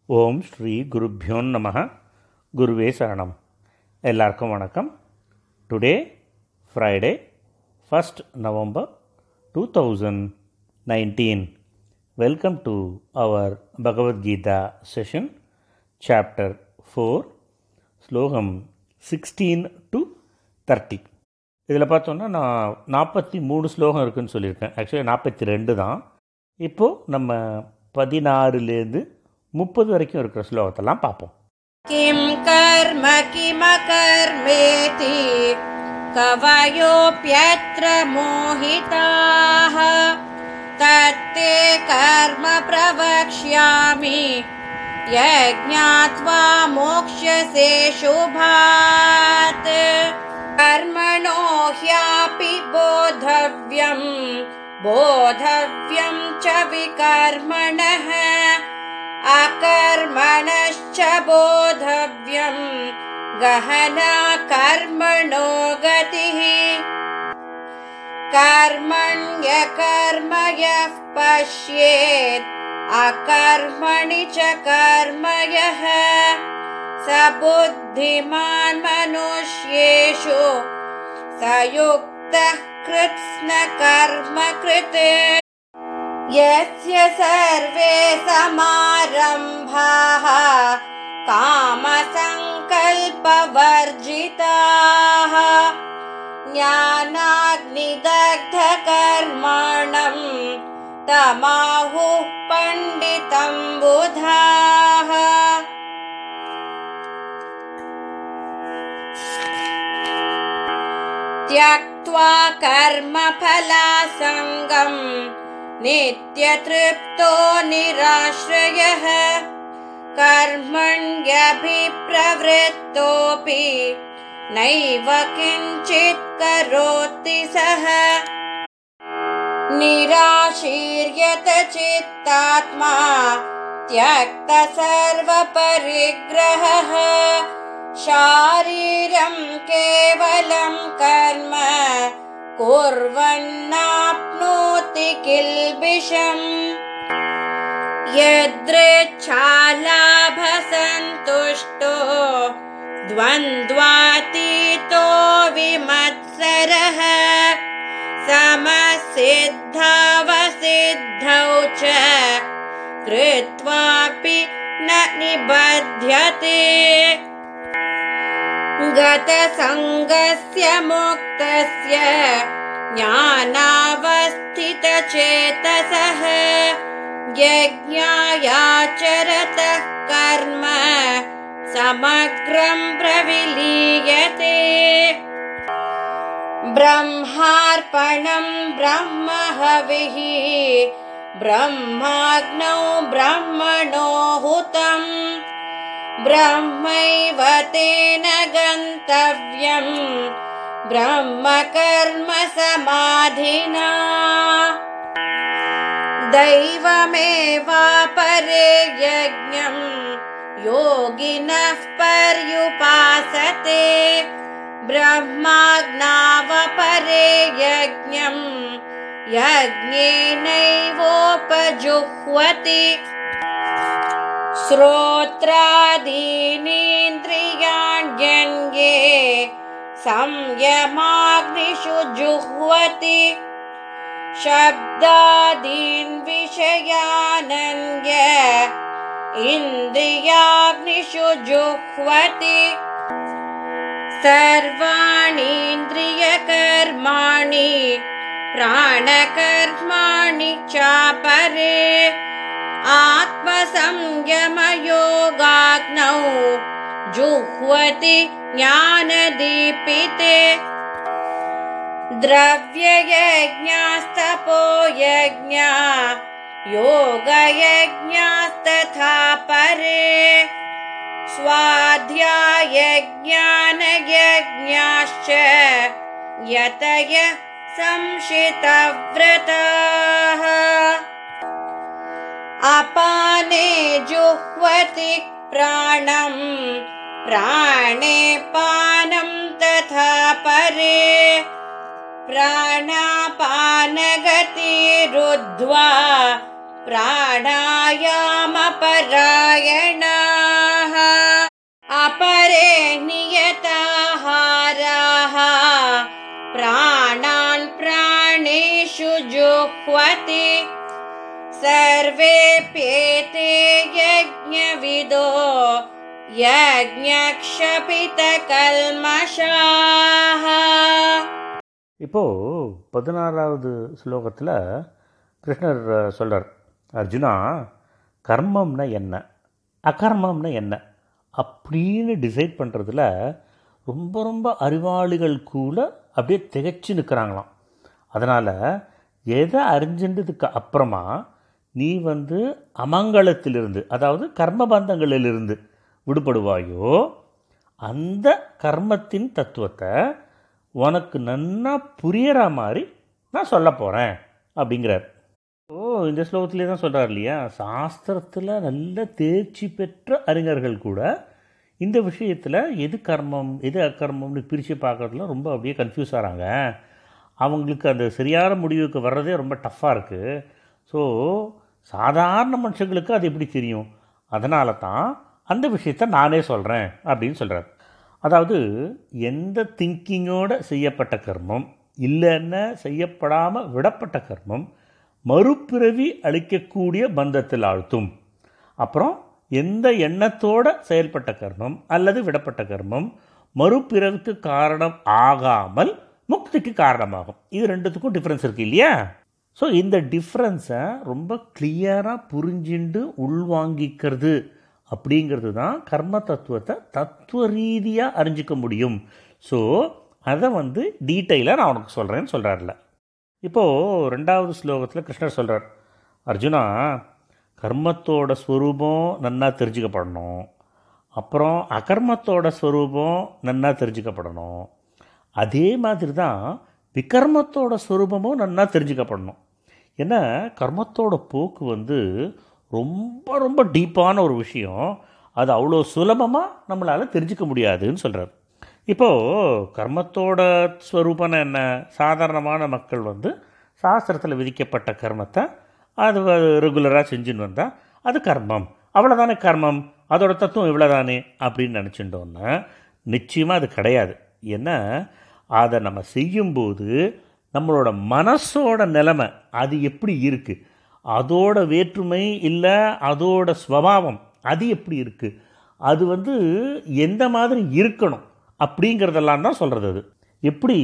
ஓம் ஸ்ரீ குருப்பியோ நம குருவே சரணம் எல்லாருக்கும் வணக்கம் today Friday first November two thousand nineteen welcome to our Bhagavad Gita session chapter four ஸ்லோகம் சிக்ஸ்டீன் டு தேர்ட்டி இதில் பார்த்தோன்னா நான் நாற்பத்தி மூணு ஸ்லோகம் இருக்குன்னு சொல்லியிருக்கேன் ஆக்சுவலி நாற்பத்தி ரெண்டு தான் இப்போது நம்ம பதினாறுலேருந்து முப்பது வரைக்கும் இருக்கிற ஸ்லோகத்தெல்லாம் பார்ப்போம் किं कर्म किमकर्मेति कवयोऽप्यत्र मोहिताः तत्ते कर्म प्रवक्ष्यामि यज्ञात्वा मोक्ष्यसे शुभात् कर्मणो ह्यापि बोधव्यम् बोधव्यं च विकर्मणः अकर्मणश्च बोधव्यम् गहना कर्मणो गतिः कर्मण्यकर्म यः पश्येत् अकर्मणि च कर्म यः स बुद्धिमान् मनुष्येषु स युक्तः कृत्स्नकर्म कृत् यस्य सर्वे समारम्भाः कामसङ्कल्पवर्जिताः ज्ञानाग्निदग्धकर्माणम् तमाहुः पण्डितम् बुधाः त्यक्त्वा कर्मफलासङ्गम् नित्यतृप्तो निराश्रयः कर्मण्यभिप्रवृत्तोऽपि नैव किञ्चित् करोति सः निराशीर्यत चित्तात्मा त्यक्त सर्वपरिग्रहः शारीरं केवलं कर्म कुर्वन्नाप्नोति किल्बिषम् यदृच्छालाभसन्तुष्टो द्वन्द्वातीतो विमत्सरः समसिद्धावसिद्धौ च कृत्वापि न निबध्यते गतसङ्गस्य मुक्तस्य ज्ञानावस्थितचेतसः यज्ञायाचरतः कर्म समग्रं प्रविलीयते ब्रह्मार्पणं ब्रह्म हविः ब्रह्माग्नौ ब्रह्मणो हुतम् ब्रह्मैव तेन गन्तव्यम् ब्रह्मकर्म समाधिना दैवमेवापरे यज्ञम् योगिनः पर्युपासते ब्रह्माज्ञावपरे यज्ञम् यज्ञेनैवोपजुह्वति श्रोत्रादीनीन्द्रियाण्यन्ये संयमाग्निषु जुह्वति शब्दादीन् विषयानन्य इन्द्रियाग्निषु जुह्वति सर्वाणीन्द्रियकर्माणि प्राणकर्माणि चापरे आत्मसंयमयोगाग्नौ जुह्वति ज्ञानदीपिते द्रव्ययज्ञास्तपो यज्ञा योगयज्ञास्तथा परे स्वाध्यायज्ञानयज्ञाश्च यतय संशितव्रताः अपाने जुह्वति प्राणम् प्राणे पानं तथा परे प्राणापानगतिरुद्ध्वा प्राणायामपरायणाः अपरे नियताहाराः प्राणान् प्राणेषु जुह्वति सर्वेऽप्येते यज्ञविदो यज्ञक्षपितकल्मषाः இப்போது பதினாறாவது ஸ்லோகத்தில் கிருஷ்ணர் சொல்கிறார் அர்ஜுனா கர்மம்னா என்ன அகர்மம்னா என்ன அப்படின்னு டிசைட் பண்ணுறதுல ரொம்ப ரொம்ப அறிவாளிகள் கூட அப்படியே திகைச்சு நிற்கிறாங்களாம் அதனால் எதை அறிஞ்சின்றதுக்கு அப்புறமா நீ வந்து அமங்கலத்திலிருந்து அதாவது கர்மபந்தங்களிலிருந்து விடுபடுவாயோ அந்த கர்மத்தின் தத்துவத்தை உனக்கு நன்னா புரியற மாதிரி நான் சொல்ல போகிறேன் அப்படிங்கிறார் ஓ இந்த ஸ்லோகத்திலே தான் சொல்கிறார் இல்லையா சாஸ்திரத்தில் நல்ல தேர்ச்சி பெற்ற அறிஞர்கள் கூட இந்த விஷயத்தில் எது கர்மம் எது அக்கர்மம்னு பிரித்து பார்க்கறதுல ரொம்ப அப்படியே கன்ஃபியூஸ் ஆகிறாங்க அவங்களுக்கு அந்த சரியான முடிவுக்கு வர்றதே ரொம்ப டஃப்பாக இருக்குது ஸோ சாதாரண மனுஷங்களுக்கு அது எப்படி தெரியும் அதனால தான் அந்த விஷயத்தை நானே சொல்கிறேன் அப்படின்னு சொல்கிறார் அதாவது எந்த திங்கிங்கோடு செய்யப்பட்ட கர்மம் இல்லைன்னா செய்யப்படாமல் விடப்பட்ட கர்மம் மறுபிறவி அளிக்கக்கூடிய பந்தத்தில் ஆழ்த்தும் அப்புறம் எந்த எண்ணத்தோட செயல்பட்ட கர்மம் அல்லது விடப்பட்ட கர்மம் மறுபிறவிக்கு காரணம் ஆகாமல் முக்திக்கு காரணமாகும் இது ரெண்டுத்துக்கும் டிஃப்ரென்ஸ் இருக்கு இல்லையா ஸோ இந்த டிஃப்ரென்ஸை ரொம்ப கிளியராக புரிஞ்சுண்டு உள்வாங்கிக்கிறது அப்படிங்கிறது தான் கர்ம தத்துவத்தை தத்துவ ரீதியாக அறிஞ்சிக்க முடியும் ஸோ அதை வந்து டீட்டெயிலாக நான் உனக்கு சொல்கிறேன்னு சொல்கிறார்ல இப்போது ரெண்டாவது ஸ்லோகத்தில் கிருஷ்ணர் சொல்கிறார் அர்ஜுனா கர்மத்தோட ஸ்வரூபம் நன்னா தெரிஞ்சுக்கப்படணும் அப்புறம் அகர்மத்தோட ஸ்வரூபம் நன்னா தெரிஞ்சுக்கப்படணும் அதே மாதிரி தான் விகர்மத்தோட ஸ்வரூபமும் நன்னா தெரிஞ்சுக்கப்படணும் ஏன்னா கர்மத்தோட போக்கு வந்து ரொம்ப ரொம்ப டீப்பான ஒரு விஷயம் அது அவ்வளோ சுலபமாக நம்மளால் தெரிஞ்சுக்க முடியாதுன்னு சொல்கிறார் இப்போது கர்மத்தோட ஸ்வரூபம்னா என்ன சாதாரணமான மக்கள் வந்து சாஸ்திரத்தில் விதிக்கப்பட்ட கர்மத்தை அது ரெகுலராக செஞ்சுன்னு வந்தால் அது கர்மம் அவ்வளோதானே கர்மம் அதோட தத்துவம் இவ்வளோதானே அப்படின்னு நினச்சிட்டோன்னா நிச்சயமாக அது கிடையாது ஏன்னா அதை நம்ம செய்யும்போது நம்மளோட மனசோட நிலைமை அது எப்படி இருக்குது அதோட வேற்றுமை இல்லை அதோட ஸ்வபாவம் அது எப்படி இருக்குது அது வந்து எந்த மாதிரி இருக்கணும் அப்படிங்கிறதெல்லாம் தான் சொல்கிறது அது எப்படி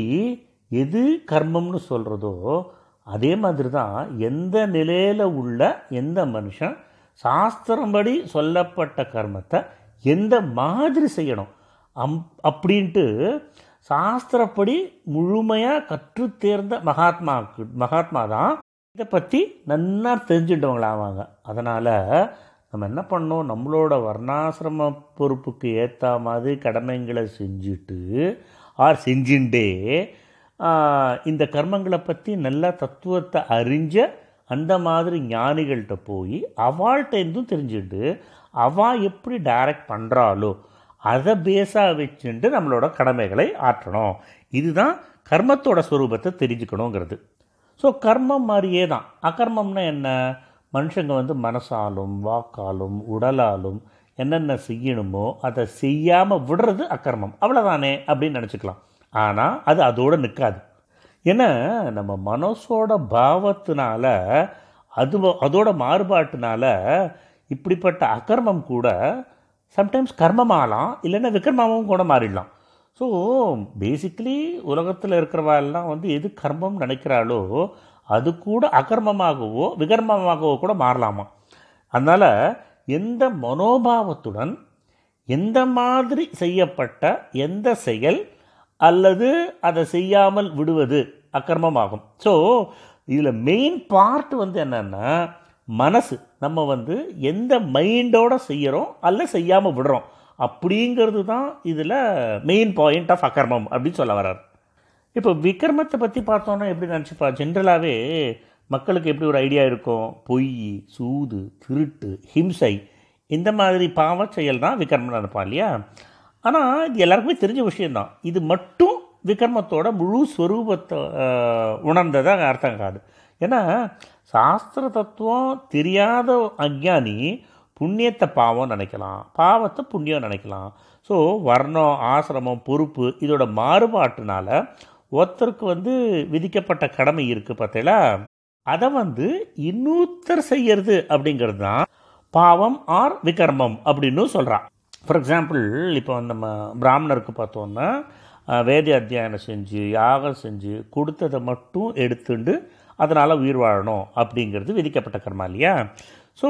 எது கர்மம்னு சொல்கிறதோ அதே மாதிரி தான் எந்த நிலையில் உள்ள எந்த மனுஷன் சாஸ்திரம்படி சொல்லப்பட்ட கர்மத்தை எந்த மாதிரி செய்யணும் அம் அப்படின்ட்டு சாஸ்திரப்படி முழுமையாக கற்று தேர்ந்த மகாத்மாக்கு மகாத்மா தான் இதை பற்றி நன்னா தெரிஞ்சுட்டவங்களாவாங்க அதனால் நம்ம என்ன பண்ணோம் நம்மளோட வர்ணாசிரம பொறுப்புக்கு ஏற்ற மாதிரி கடமைங்களை செஞ்சுட்டு ஆர் செஞ்சுட்டே இந்த கர்மங்களை பற்றி நல்ல தத்துவத்தை அறிஞ்ச அந்த மாதிரி ஞானிகள்கிட்ட போய் அவள்கிட்ட இருந்தும் தெரிஞ்சுட்டு அவள் எப்படி டைரக்ட் பண்ணுறாளோ அதை பேஸாக வச்சுட்டு நம்மளோட கடமைகளை ஆற்றணும் இதுதான் கர்மத்தோட ஸ்வரூபத்தை தெரிஞ்சுக்கணுங்கிறது ஸோ கர்மம் மாதிரியே தான் அகர்மம்னா என்ன மனுஷங்க வந்து மனசாலும் வாக்காலும் உடலாலும் என்னென்ன செய்யணுமோ அதை செய்யாமல் விடுறது அக்கர்மம் அவ்வளோதானே அப்படின்னு நினச்சிக்கலாம் ஆனால் அது அதோடு நிற்காது ஏன்னா நம்ம மனசோட பாவத்தினால அது அதோட மாறுபாட்டினால இப்படிப்பட்ட அகர்மம் கூட சம்டைம்ஸ் கர்மமாகலாம் இல்லைன்னா விக்ரமாவும் கூட மாறிடலாம் ஸோ பேசிக்கலி உலகத்தில் இருக்கிறவா எல்லாம் வந்து எது கர்மம் நினைக்கிறாளோ அது கூட அகர்மமாகவோ விகர்மமாகவோ கூட மாறலாமா அதனால் எந்த மனோபாவத்துடன் எந்த மாதிரி செய்யப்பட்ட எந்த செயல் அல்லது அதை செய்யாமல் விடுவது அக்கர்மமாகும் ஸோ இதில் மெயின் பார்ட் வந்து என்னென்னா மனசு நம்ம வந்து எந்த மைண்டோட செய்கிறோம் அல்ல செய்யாமல் விடுறோம் அப்படிங்கிறது தான் இதில் மெயின் பாயிண்ட் ஆஃப் அக்கர்மம் அப்படின்னு சொல்ல வர்றார் இப்போ விக்ரமத்தை பற்றி பார்த்தோன்னா எப்படி நினச்சிப்பா ஜென்ரலாகவே மக்களுக்கு எப்படி ஒரு ஐடியா இருக்கும் பொய் சூது திருட்டு ஹிம்சை இந்த மாதிரி பாவ செயல் தான் விக்ரமன் நினைப்பான் இல்லையா ஆனால் இது எல்லாருக்குமே தெரிஞ்ச விஷயந்தான் இது மட்டும் விக்ரமத்தோட முழு ஸ்வரூபத்தை உணர்ந்ததாக அர்த்தம் காது ஏன்னா சாஸ்திர தத்துவம் தெரியாத அஞ்ஞானி புண்ணியத்தை பாவம் நினைக்கலாம் பாவத்தை புண்ணியம் நினைக்கலாம் ஸோ வர்ணம் ஆசிரமம் பொறுப்பு இதோட மாறுபாட்டுனால ஒருத்தருக்கு வந்து விதிக்கப்பட்ட கடமை இருக்குது பார்த்தீங்களா அதை வந்து இன்னொருத்தர் செய்யறது அப்படிங்கிறது தான் பாவம் ஆர் விகர்மம் அப்படின்னு சொல்கிறான் ஃபார் எக்ஸாம்பிள் இப்போ நம்ம பிராமணருக்கு பார்த்தோன்னா அஹ், வேத அத்தியாயனம் செஞ்சு யாகம் செஞ்சு கொடுத்ததை மட்டும் எடுத்துண்டு அதனால் உயிர் வாழணும் அப்படிங்கிறது விதிக்கப்பட்ட கர்மா இல்லையா ஸோ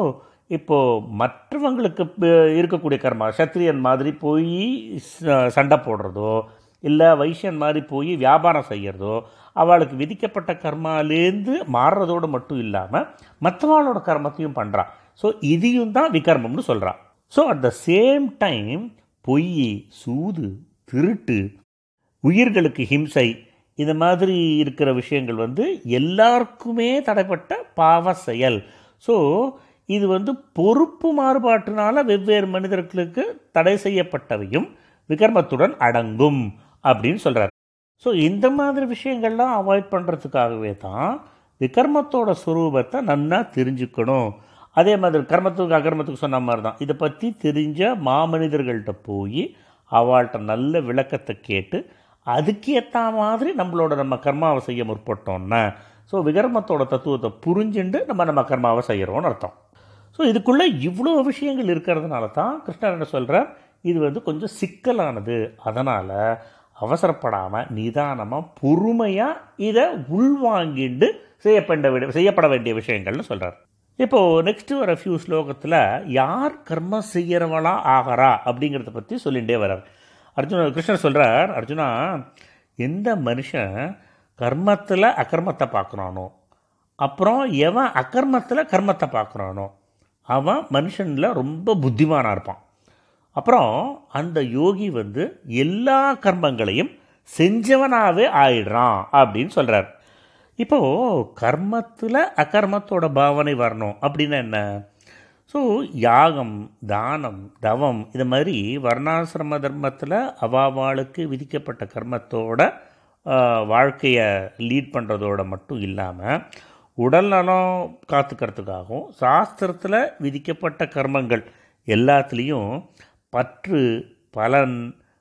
இப்போது மற்றவங்களுக்கு ப- இருக்கக்கூடிய கர்மா சத்திரியன் மாதிரி போய் ச- சண்டை போடுறதோ இல்லை வைசியன் மாதிரி போய் வியாபாரம் செய்கிறதோ அவளுக்கு விதிக்கப்பட்ட கர்மாலேருந்து மாறுறதோடு மட்டும் இல்லாமல் மற்றவாளோட கர்மத்தையும் பண்ணுறான் ஸோ இதையும் தான் விகர்மம்னு சொல்கிறான் so at the same time பொய் சூது திருட்டு உயிர்களுக்கு ஹிம்சை இந்த மாதிரி இருக்கிற விஷயங்கள் வந்து எல்லாருக்குமே தடைப்பட்ட பாவ செயல் ஸோ இது வந்து பொறுப்பு மாறுபாட்டினால வெவ்வேறு மனிதர்களுக்கு தடை செய்யப்பட்டவையும் விகர்மத்துடன் அடங்கும் அப்படின்னு சொல்கிறார் ஸோ இந்த மாதிரி விஷயங்கள்லாம் அவாய்ட் பண்ணுறதுக்காகவே தான் விகர்மத்தோட சுரூபத்தை நன்னா தெரிஞ்சுக்கணும் அதே மாதிரி கர்மத்துக்கு அகர்மத்துக்கு சொன்ன மாதிரி தான் இதை பற்றி தெரிஞ்ச மாமனிதர்கள்ட்ட போய் அவள்கிட்ட நல்ல விளக்கத்தை கேட்டு அதுக்கு ஏற்ற மாதிரி நம்மளோட நம்ம கர்மாவை செய்ய முற்பட்டோம்னா ஸோ விகர்மத்தோட தத்துவத்தை புரிஞ்சுண்டு நம்ம நம்ம கர்மாவை செய்கிறோம்னு அர்த்தம் ஸோ இதுக்குள்ளே இவ்வளோ விஷயங்கள் இருக்கிறதுனால தான் கிருஷ்ணர் என்ன சொல்கிறார் இது வந்து கொஞ்சம் சிக்கலானது அதனால் அவசரப்படாமல் நிதானமாக பொறுமையாக இதை உள்வாங்கிண்டு செய்யப்பட வேண்டிய செய்யப்பட வேண்டிய விஷயங்கள்னு சொல்கிறார் இப்போது நெக்ஸ்ட்டு வர ஃபியூ ஸ்லோகத்தில் யார் கர்மம் செய்கிறவளா ஆகிறா அப்படிங்கிறத பற்றி சொல்லிகிட்டே வர்றார் அர்ஜுன கிருஷ்ணர் சொல்கிறார் அர்ஜுனா எந்த மனுஷன் கர்மத்தில் அகர்மத்தை பார்க்குறானோ அப்புறம் எவன் அகர்மத்தில் கர்மத்தை பார்க்குறானோ அவன் மனுஷனில் ரொம்ப புத்திமானாக இருப்பான் அப்புறம் அந்த யோகி வந்து எல்லா கர்மங்களையும் செஞ்சவனாகவே ஆயிடுறான் அப்படின்னு சொல்கிறார் இப்போது கர்மத்தில் அகர்மத்தோட பாவனை வரணும் அப்படின்னா என்ன ஸோ யாகம் தானம் தவம் இது மாதிரி வர்ணாசிரம தர்மத்தில் அவாவாளுக்கு விதிக்கப்பட்ட கர்மத்தோட வாழ்க்கையை லீட் பண்ணுறதோட மட்டும் இல்லாமல் உடல் நலம் காத்துக்கிறதுக்காகவும் சாஸ்திரத்தில் விதிக்கப்பட்ட கர்மங்கள் எல்லாத்துலேயும் பற்று பலன்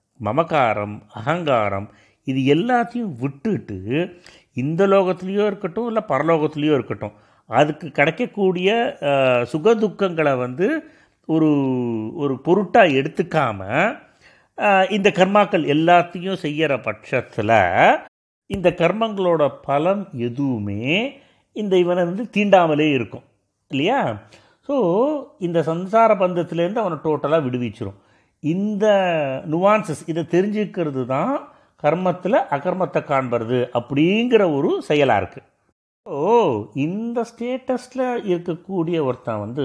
மமகாரம் அகங்காரம் இது எல்லாத்தையும் விட்டுட்டு இந்த லோகத்துலேயோ இருக்கட்டும் இல்லை பரலோகத்துலேயோ இருக்கட்டும் அதுக்கு கிடைக்கக்கூடிய அஹ், சுகதுக்கங்களை வந்து ஒரு ஒரு பொருட்டாக எடுத்துக்காம அஹ், இந்த கர்மாக்கள் எல்லாத்தையும் செய்கிற பட்சத்தில் இந்த கர்மங்களோட பலன் எதுவுமே இந்த இவனை வந்து தீண்டாமலே இருக்கும் இல்லையா ஸோ இந்த சம்சார பந்தத்திலேருந்து அவனை டோட்டலாக விடுவிச்சிரும் இந்த நுவான்சஸ் இதை தெரிஞ்சுக்கிறது தான் கர்மத்தில் அகர்மத்தை காண்பது அப்படிங்கிற ஒரு செயலாக இருக்குது ஓ இந்த ஸ்டேட்டஸில் இருக்கக்கூடிய ஒருத்தன் வந்து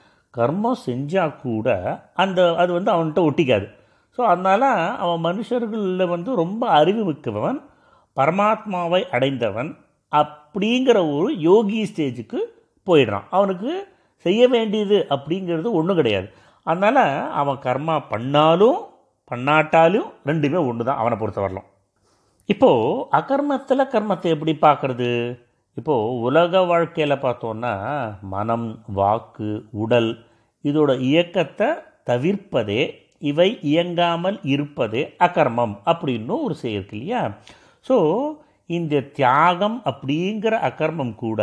கர்மம் செஞ்சால் கூட அந்த அது வந்து அவன்கிட்ட ஒட்டிக்காது ஸோ அதனால் அவன் மனுஷர்களில் வந்து ரொம்ப அறிவு மிக்கவன் பரமாத்மாவை அடைந்தவன் அப்படிங்கிற ஒரு யோகி ஸ்டேஜுக்கு போயிடுறான் அவனுக்கு செய்ய வேண்டியது அப்படிங்கிறது ஒன்றும் கிடையாது அதனால் அவன் கர்மா பண்ணாலும் பண்ணாட்டாலும் ரெண்டுமே ஒன்று தான் அவனை பொறுத்த வரலாம் இப்போது அகர்மத்தில் கர்மத்தை எப்படி பார்க்கறது இப்போது உலக வாழ்க்கையில் பார்த்தோன்னா மனம் வாக்கு உடல் இதோட இயக்கத்தை தவிர்ப்பதே இவை இயங்காமல் இருப்பதே அகர்மம் அப்படின்னு ஒரு செயல் இருக்கு இல்லையா ஸோ இந்த தியாகம் அப்படிங்கிற அகர்மம் கூட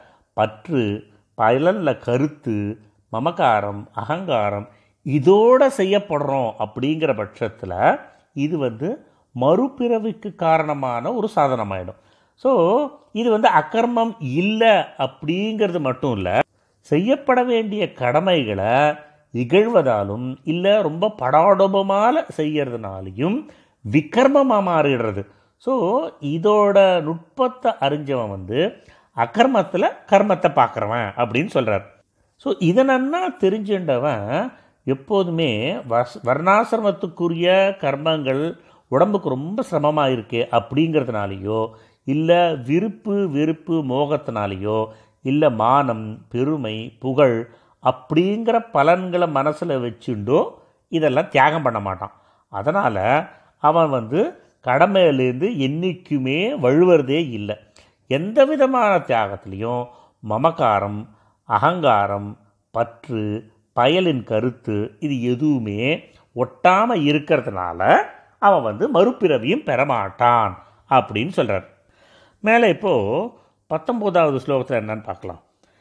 பற்று பலனில் கருத்து மமகாரம் அகங்காரம் இதோட செய்யப்படுறோம் அப்படிங்கிற பட்சத்தில் இது வந்து மறுபிறவிக்கு காரணமான ஒரு சாதனமாயிடும் ஸோ இது வந்து அகர்மம் இல்லை அப்படிங்கிறது மட்டும் இல்லை செய்யப்பட வேண்டிய கடமைகளை இகழ்வதாலும் இல்லை ரொம்ப படாடோபமால செய்யறதுனாலையும் விகர்மமாக மாறிடுறது ஸோ இதோட நுட்பத்தை அறிஞ்சவன் வந்து அகர்மத்தில் கர்மத்தை பார்க்குறவன் அப்படின்னு சொல்கிறார் ஸோ இதை நன்னா தெரிஞ்சுண்டவன் எப்போதுமே வஸ் வர்ணாசிரமத்துக்குரிய கர்மங்கள் உடம்புக்கு ரொம்ப சிரமமாக இருக்கு அப்படிங்கிறதுனாலையோ இல்லை விருப்பு வெறுப்பு மோகத்தினாலேயோ இல்லை மானம் பெருமை புகழ் அப்படிங்கிற பலன்களை மனசில் வச்சுண்டோ இதெல்லாம் தியாகம் பண்ண மாட்டான் அதனால் அவன் வந்து கடமையிலேருந்து என்றைக்குமே வழுவுறதே இல்லை எந்த விதமான தியாகத்துலேயும் மமகாரம் அகங்காரம் பற்று பயலின் கருத்து இது எதுவுமே ஒட்டாமல் இருக்கிறதுனால அவன் வந்து மறுபிறவியும் பெறமாட்டான் அப்படின்னு சொல்கிறார் மேலே இப்போது பத்தொம்போதாவது ஸ்லோகத்தில் என்னன்னு பார்க்கலாம்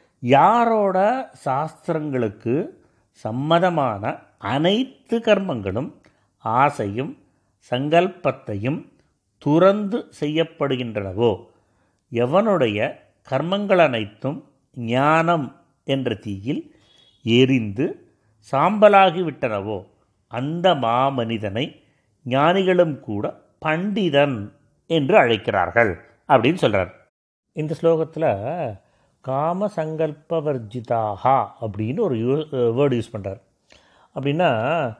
யாரோட சாஸ்திரங்களுக்கு சம்மதமான அனைத்து கர்மங்களும் ஆசையும் சங்கல்பத்தையும் துறந்து செய்யப்படுகின்றனவோ எவனுடைய கர்மங்கள் அனைத்தும் ஞானம் என்ற தீயில் எரிந்து சாம்பலாகிவிட்டனவோ அந்த மாமனிதனை ஞானிகளும் கூட பண்டிதன் என்று அழைக்கிறார்கள் அப்படின்னு சொல்கிறார் இந்த ஸ்லோகத்தில் காம சங்கல்பவர்ஜிதாகா அப்படின்னு ஒரு யூ வேர்டு யூஸ் பண்ணுறார் அப்படின்னா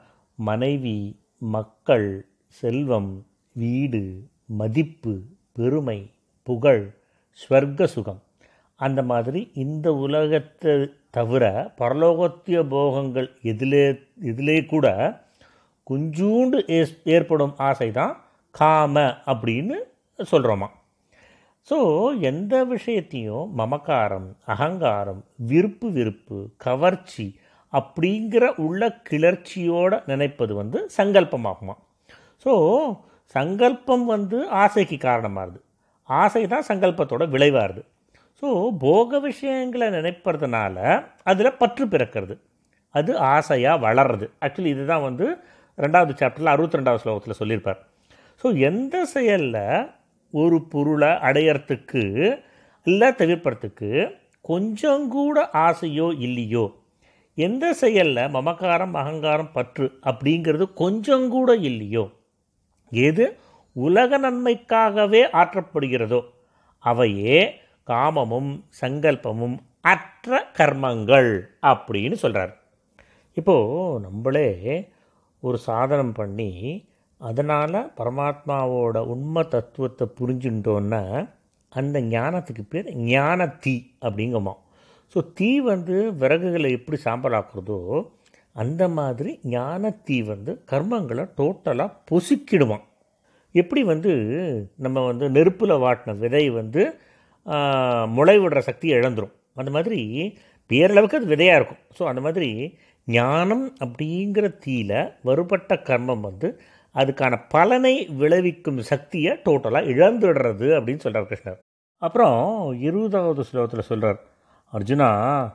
மனைவி மக்கள் செல்வம் வீடு மதிப்பு பெருமை புகழ் ஸ்வர்க்க சுகம் அந்த மாதிரி இந்த உலகத்தை தவிர பரலோகத்திய போகங்கள் எதிலே இதிலே கூட கொஞ்சூண்டு ஏஸ் ஏற்படும் ஆசை தான் காம அப்படின்னு சொல்கிறோமா ஸோ எந்த விஷயத்தையும் மமக்காரம் அகங்காரம் விருப்பு விருப்பு கவர்ச்சி அப்படிங்கிற உள்ள கிளர்ச்சியோடு நினைப்பது வந்து சங்கல்பமாகுமா ஸோ சங்கல்பம் வந்து ஆசைக்கு காரணமாகுது ஆசை தான் சங்கல்பத்தோட விளைவாகுது ஸோ போக விஷயங்களை நினைப்பறதுனால அதில் பற்று பிறக்கிறது அது ஆசையாக வளர்றது ஆக்சுவலி இதுதான் வந்து ரெண்டாவது சாப்டரில் அறுபத்தி ரெண்டாவது ஸ்லோகத்தில் சொல்லியிருப்பார் ஸோ எந்த செயலில் ஒரு பொருளை அடையறதுக்கு இல்லை தவிர்ப்பறதுக்கு கொஞ்சம் கூட ஆசையோ இல்லையோ எந்த செயலில் மமக்காரம் அகங்காரம் பற்று அப்படிங்கிறது கொஞ்சம் கூட இல்லையோ எது உலக நன்மைக்காகவே ஆற்றப்படுகிறதோ அவையே காமமும் சங்கல்பமும் அற்ற கர்மங்கள் அப்படின்னு சொல்கிறார் இப்போது நம்மளே ஒரு சாதனம் பண்ணி அதனால் பரமாத்மாவோட உண்மை தத்துவத்தை புரிஞ்சுட்டோன்னா அந்த ஞானத்துக்கு பேர் ஞான தீ அப்படிங்கம்மா ஸோ தீ வந்து விறகுகளை எப்படி சாம்பலாக்குறதோ அந்த மாதிரி ஞான தீ வந்து கர்மங்களை டோட்டலாக பொசுக்கிடுவான் எப்படி வந்து நம்ம வந்து நெருப்பில் வாட்டின விதை வந்து முளை விடுற சக்தியை இழந்துரும் அந்த மாதிரி பேரளவுக்கு அது விதையாக இருக்கும் ஸோ அந்த மாதிரி ஞானம் அப்படிங்கிற தீயில வருபட்ட கர்மம் வந்து அதுக்கான பலனை விளைவிக்கும் சக்தியை டோட்டலாக இழந்துடுறது அப்படின்னு சொல்கிறார் கிருஷ்ணர் அப்புறம் இருபதாவது ஸ்லோகத்தில் சொல்கிறார் அர்ஜுனா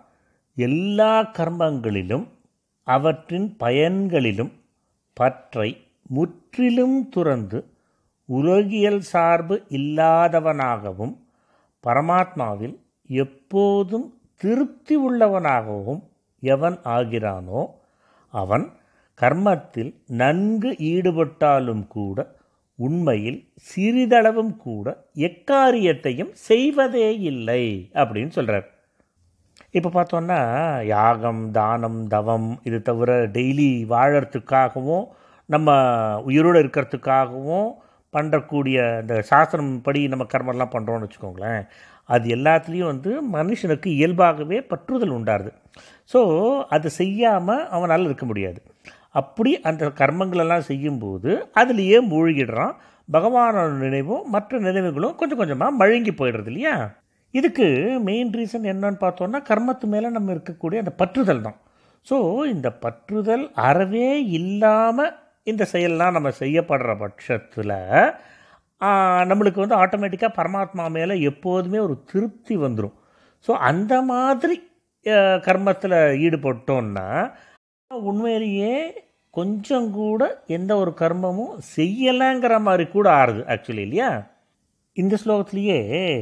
எல்லா கர்மங்களிலும் அவற்றின் பயன்களிலும் பற்றை முற்றிலும் துறந்து உலகியல் சார்பு இல்லாதவனாகவும் பரமாத்மாவில் எப்போதும் திருப்தி உள்ளவனாகவும் எவன் ஆகிறானோ அவன் கர்மத்தில் நன்கு ஈடுபட்டாலும் கூட உண்மையில் சிறிதளவும் கூட எக்காரியத்தையும் செய்வதே இல்லை அப்படின்னு சொல்கிறார் இப்போ பார்த்தோன்னா யாகம் தானம் தவம் இது தவிர டெய்லி வாழறதுக்காகவும் நம்ம உயிரோடு இருக்கிறதுக்காகவும் பண்ணுறக்கூடிய இந்த சாஸ்திரம் படி நம்ம கர்மெல்லாம் பண்ணுறோன்னு வச்சுக்கோங்களேன் அது எல்லாத்துலேயும் வந்து மனுஷனுக்கு இயல்பாகவே பற்றுதல் உண்டாருது ஸோ அது செய்யாமல் அவனால் இருக்க முடியாது அப்படி அந்த கர்மங்களெல்லாம் செய்யும்போது அதுலேயே மூழ்கிடுறான் பகவானோட நினைவும் மற்ற நினைவுகளும் கொஞ்சம் கொஞ்சமாக மழுங்கி போயிடுறது இல்லையா இதுக்கு மெயின் ரீசன் என்னன்னு பார்த்தோன்னா கர்மத்து மேலே நம்ம இருக்கக்கூடிய அந்த பற்றுதல் தான் ஸோ இந்த பற்றுதல் அறவே இல்லாமல் இந்த செயல்லாம் நம்ம செய்யப்படுற பட்சத்தில் நம்மளுக்கு வந்து ஆட்டோமேட்டிக்காக பரமாத்மா மேலே எப்போதுமே ஒரு திருப்தி வந்துடும் ஸோ அந்த மாதிரி கர்மத்தில் ஈடுபட்டோன்னா உண்மையிலேயே கொஞ்சம் கூட எந்த ஒரு கர்மமும் செய்யலைங்கிற மாதிரி கூட ஆறுது ஆக்சுவலி இல்லையா இந்த ஸ்லோகத்திலேயே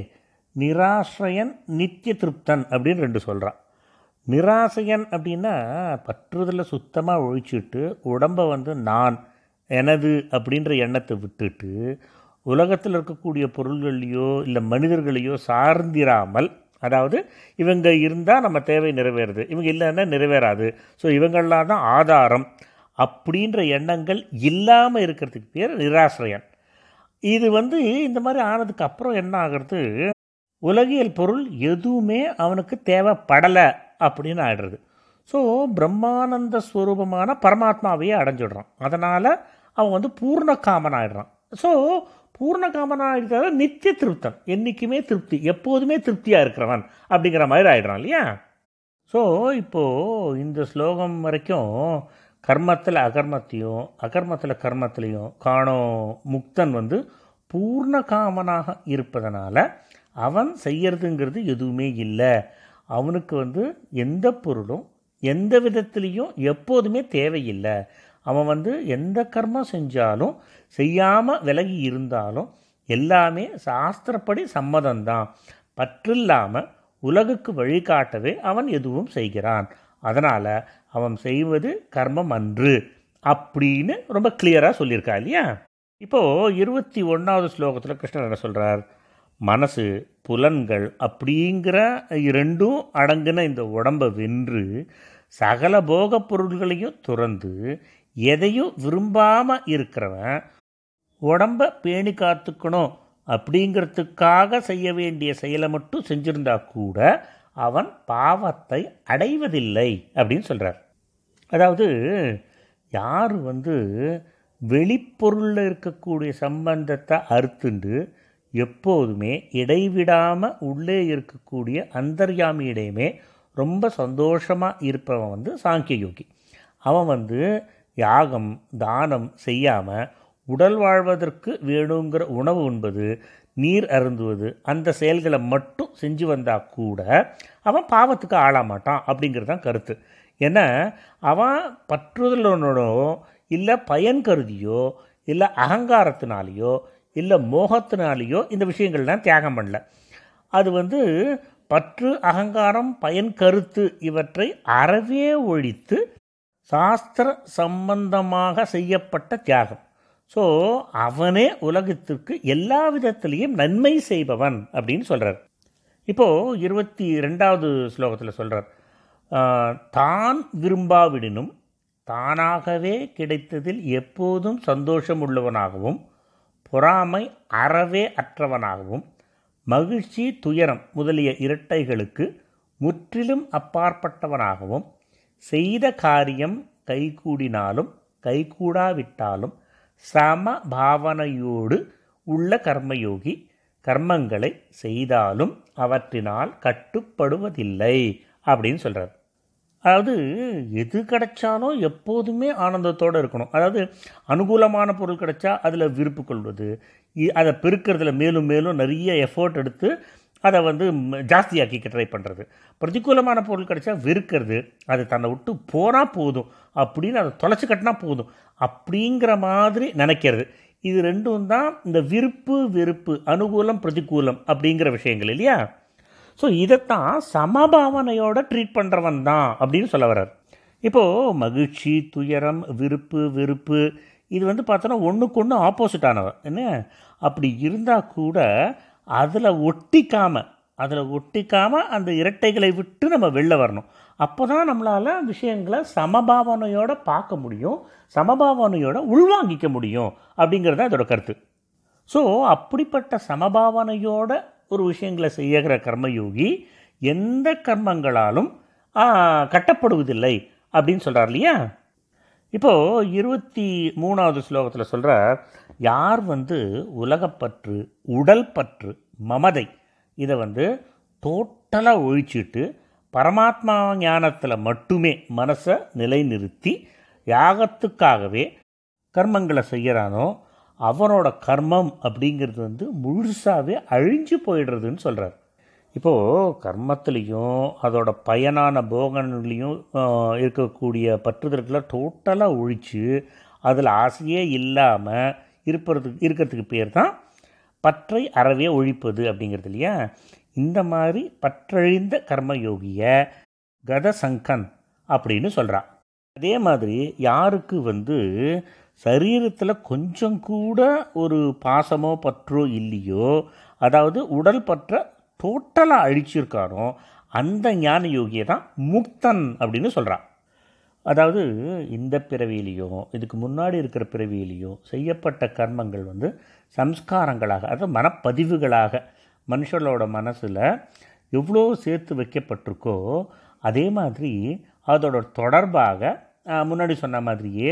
நிராசிரயன் நித்திய திருப்தன் அப்படின்னு ரெண்டு சொல்கிறான் நிராசையன் அப்படின்னா பற்றுதலை சுத்தமாக ஒழிச்சிட்டு உடம்பை வந்து நான் எனது அப்படின்ற எண்ணத்தை விட்டுட்டு உலகத்தில் இருக்கக்கூடிய பொருள்களையோ இல்லை மனிதர்களையோ சார்ந்திராமல் அதாவது இவங்க இருந்தால் நம்ம தேவை நிறைவேறுது இவங்க இல்லைன்னா நிறைவேறாது ஸோ இவங்கள்லாம் தான் ஆதாரம் அப்படின்ற எண்ணங்கள் இல்லாமல் இருக்கிறதுக்கு பேர் நிராசிரியன் இது வந்து இந்த மாதிரி ஆனதுக்கு அப்புறம் என்ன ஆகிறது உலகியல் பொருள் எதுவுமே அவனுக்கு தேவைப்படலை அப்படின்னு ஆயிடுறது ஸோ பிரம்மானந்த ஸ்வரூபமான பரமாத்மாவையே அடைஞ்சிடுறான் அதனால் அவன் வந்து பூர்ண காமன் ஆயிடுறான் ஸோ பூர்ணகாமனாக இருக்கிறத நித்திய திருப்தன் என்றைக்குமே திருப்தி எப்போதுமே திருப்தியாக இருக்கிறவன் அப்படிங்கிற மாதிரி ஆயிடுறான் இல்லையா ஸோ இப்போது இந்த ஸ்லோகம் வரைக்கும் கர்மத்தில் அகர்மத்தையும் அகர்மத்தில் கர்மத்திலையும் காணும் முக்தன் வந்து பூர்ண காமனாக இருப்பதனால அவன் செய்யறதுங்கிறது எதுவுமே இல்லை அவனுக்கு வந்து எந்த பொருளும் எந்த விதத்துலேயும் எப்போதுமே தேவையில்லை அவன் வந்து எந்த கர்மம் செஞ்சாலும் செய்யாமல் விலகி இருந்தாலும் எல்லாமே சாஸ்திரப்படி சம்மதம்தான் பற்றில்லாமல் உலகுக்கு வழிகாட்டவே அவன் எதுவும் செய்கிறான் அதனால் அவன் செய்வது கர்மம் அன்று அப்படின்னு ரொம்ப கிளியராக சொல்லியிருக்கா இல்லையா இப்போது இருபத்தி ஒன்றாவது ஸ்லோகத்தில் கிருஷ்ணர் என்ன சொல்கிறார் மனசு புலன்கள் அப்படிங்கிற ரெண்டும் அடங்கின இந்த உடம்பை வென்று சகல போகப் பொருள்களையும் துறந்து எதையும் விரும்பாமல் இருக்கிறவன் உடம்பை பேணி காத்துக்கணும் அப்படிங்கிறதுக்காக செய்ய வேண்டிய செயலை மட்டும் செஞ்சிருந்தா கூட அவன் பாவத்தை அடைவதில்லை அப்படின்னு சொல்கிறார் அதாவது யார் வந்து வெளிப்பொருளில் இருக்கக்கூடிய சம்பந்தத்தை அறுத்துண்டு எப்போதுமே இடைவிடாமல் உள்ளே இருக்கக்கூடிய அந்தர்யாமியிடையுமே ரொம்ப சந்தோஷமாக இருப்பவன் வந்து சாங்கிய யோகி அவன் வந்து யாகம் தானம் செய்யாமல் உடல் வாழ்வதற்கு வேணுங்கிற உணவு உண்பது நீர் அருந்துவது அந்த செயல்களை மட்டும் செஞ்சு வந்தால் கூட அவன் பாவத்துக்கு ஆளாக மாட்டான் அப்படிங்கிறது தான் கருத்து ஏன்னா அவன் பற்றுதலனோடோ இல்லை பயன் கருதியோ இல்லை அகங்காரத்தினாலேயோ இல்லை மோகத்தினாலேயோ இந்த விஷயங்கள்லாம் தியாகம் பண்ணல அது வந்து பற்று அகங்காரம் பயன் கருத்து இவற்றை அறவே ஒழித்து சாஸ்திர சம்பந்தமாக செய்யப்பட்ட தியாகம் ஸோ அவனே உலகத்திற்கு எல்லா விதத்திலையும் நன்மை செய்பவன் அப்படின்னு சொல்கிறார் இப்போது இருபத்தி ரெண்டாவது ஸ்லோகத்தில் சொல்கிறார் தான் விரும்பாவிடினும் தானாகவே கிடைத்ததில் எப்போதும் சந்தோஷம் உள்ளவனாகவும் பொறாமை அறவே அற்றவனாகவும் மகிழ்ச்சி துயரம் முதலிய இரட்டைகளுக்கு முற்றிலும் அப்பாற்பட்டவனாகவும் செய்த காரியம் கைகூடினாலும் கைகூடாவிட்டாலும் சம பாவனையோடு உள்ள கர்மயோகி கர்மங்களை செய்தாலும் அவற்றினால் கட்டுப்படுவதில்லை அப்படின்னு சொல்கிறார் அதாவது எது கிடைச்சாலும் எப்போதுமே ஆனந்தத்தோடு இருக்கணும் அதாவது அனுகூலமான பொருள் கிடைச்சா அதில் விருப்பு கொள்வது இ- அதை பெருக்கிறதுல மேலும் மேலும் நிறைய எஃபோர்ட் எடுத்து அதை வந்து ம், ஜாஸ்தியாக்கிக்க ட்ரை பண்ணுறது பிரதிகூலமான பொருள் கிடைச்சா வெறுக்கிறது அது தன்னை விட்டு போனால் போதும் அப்படின்னு அதை தொலைச்சி கட்டினா போதும் அப்படிங்கிற மாதிரி நினைக்கிறது இது ரெண்டும் தான் இந்த விருப்பு வெறுப்பு அனுகூலம் பிரதிகூலம் அப்படிங்கிற விஷயங்கள் இல்லையா ஸோ இதைத்தான் சமபாவனையோட ட்ரீட் பண்ணுறவன் தான் அப்படின்னு சொல்ல வர்றார் இப்போது மகிழ்ச்சி துயரம் விருப்பு வெறுப்பு இது வந்து பார்த்தோன்னா ஒன்றுக்கு ஒன்று ஆப்போசிட்டானவன் என்ன அப்படி இருந்தால் கூட அதில் ஒட்டிக்காமல் அதில் ஒட்டிக்காமல் அந்த இரட்டைகளை விட்டு நம்ம வெளில வரணும் அப்போ தான் நம்மளால் விஷயங்களை சமபாவனையோட பார்க்க முடியும் சமபாவனையோட உள்வாங்கிக்க முடியும் அப்படிங்கிறது தான் இதோட கருத்து ஸோ அப்படிப்பட்ட சமபாவனையோட ஒரு விஷயங்களை செய்யற கர்மயோகி எந்த கர்மங்களாலும் ஆ, கட்டப்படுவதில்லை அப்படின்னு சொல்கிறார் இல்லையா இப்போது இருபத்தி மூணாவது ஸ்லோகத்தில் சொல்கிறார் யார் வந்து உலகப்பற்று உடல் பற்று மமதை இதை வந்து டோட்டலாக ஒழிச்சிட்டு பரமாத்மா ஞானத்தில் மட்டுமே மனசை நிலைநிறுத்தி யாகத்துக்காகவே கர்மங்களை செய்கிறானோ அவனோட கர்மம் அப்படிங்கிறது வந்து முழுசாகவே அழிஞ்சு போயிடுறதுன்னு சொல்கிறார் இப்போது கர்மத்துலேயும் அதோட பயனான போகங்களையும் ஆஹ், இருக்கக்கூடிய பற்றுதல்களை டோட்டலாக ஒழித்து அதில் ஆசையே இல்லாமல் இருப்பதுக்கு இருக்கிறதுக்கு பேர் தான் பற்றை அறவே ஒழிப்பது அப்படிங்கிறது இல்லையா இந்த மாதிரி பற்றழிந்த கர்மயோகியை கதசங்கன் அப்படின்னு சொல்கிறான் அதே மாதிரி யாருக்கு வந்து சரீரத்தில் கொஞ்சம் கூட ஒரு பாசமோ பற்றோ இல்லையோ அதாவது உடல் பற்ற டோட்டலாக அழிச்சிருக்கானோ அந்த ஞான யோகியை தான் முக்தன் அப்படின்னு சொல்கிறான் அதாவது இந்த பிறவியிலையும் இதுக்கு முன்னாடி இருக்கிற பிறவியிலையும் செய்யப்பட்ட கர்மங்கள் வந்து சம்ஸ்காரங்களாக அதாவது மனப்பதிவுகளாக மனுஷங்களோட மனசில் எவ்வளோ சேர்த்து வைக்கப்பட்டிருக்கோ அதே மாதிரி அதோட தொடர்பாக ஆஹ், முன்னாடி சொன்ன மாதிரியே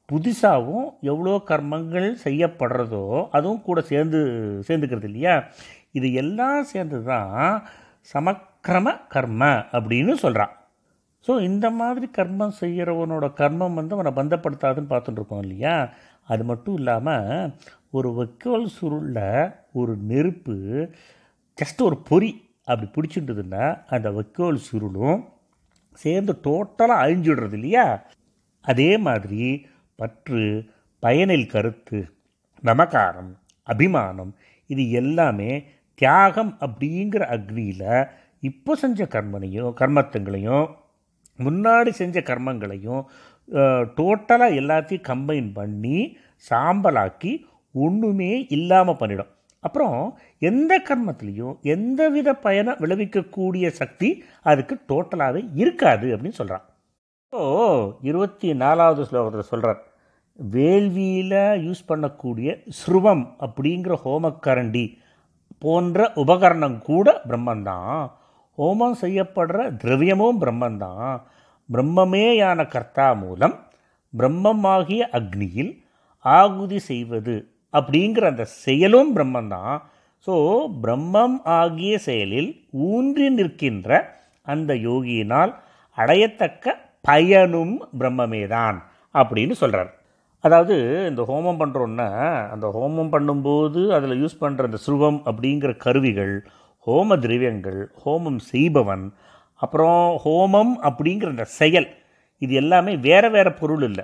புதுசாகவும் எவ்வளோ கர்மங்கள் செய்யப்படுறதோ அதுவும் கூட சேர்ந்து சேர்ந்துக்கிறது இல்லையா இது எல்லாம் சேர்ந்து தான் சமக்கிரம கர்ம அப்படின்னு சொல்கிறான் ஸோ இந்த மாதிரி கர்மம் செய்கிறவனோட கர்மம் வந்து அவனை பந்தப்படுத்தாதுன்னு பார்த்துட்டு இருக்கோம் இல்லையா அது மட்டும் இல்லாமல் ஒரு வைக்கோல் சுருளில் ஒரு நெருப்பு ஜஸ்ட் ஒரு பொறி அப்படி பிடிச்சிட்டுதுன்னா அந்த வைக்கோல் சுருளும் சேர்ந்து டோட்டலாக அழிஞ்சிடுறது இல்லையா அதே மாதிரி பற்று பயனில் கருத்து நமகாரம் அபிமானம் இது எல்லாமே தியாகம் அப்படிங்கிற அக்னியில் இப்போ செஞ்ச கர்மனையும் கர்மத்துங்களையும் முன்னாடி செஞ்ச கர்மங்களையும் டோட்டலாக எல்லாத்தையும் கம்பைன் பண்ணி சாம்பலாக்கி ஒன்றுமே இல்லாமல் பண்ணிடும் அப்புறம் எந்த கர்மத்திலையும் எந்தவித பயனை விளைவிக்கக்கூடிய சக்தி அதுக்கு டோட்டலாகவே இருக்காது அப்படின்னு சொல்கிறான் ஸோ இருபத்தி நாலாவது ஸ்லோகத்தில் சொல்கிறார் வேள்வியில் யூஸ் பண்ணக்கூடிய ஸ்ருவம் அப்படிங்கிற ஹோமக்கரண்டி போன்ற உபகரணம் கூட பிரம்மந்தான் ஹோமம் செய்யப்படுற திரவியமும் பிரம்மந்தான் பிரம்மமேயான கர்த்தா மூலம் பிரம்மமாகிய அக்னியில் ஆகுதி செய்வது அப்படிங்கிற அந்த செயலும் பிரம்மந்தான் ஸோ பிரம்மம் ஆகிய செயலில் ஊன்றி நிற்கின்ற அந்த யோகியினால் அடையத்தக்க பயனும் பிரம்மமேதான் அப்படின்னு சொல்கிறார் அதாவது இந்த ஹோமம் பண்ணுறோன்னா அந்த ஹோமம் பண்ணும்போது அதில் யூஸ் பண்ணுற அந்த சுருவம் அப்படிங்கிற கருவிகள் ஹோம திரவியங்கள் ஹோமம் செய்பவன் அப்புறம் ஹோமம் அப்படிங்கிற அந்த செயல் இது எல்லாமே வேறு வேறு பொருள் இல்லை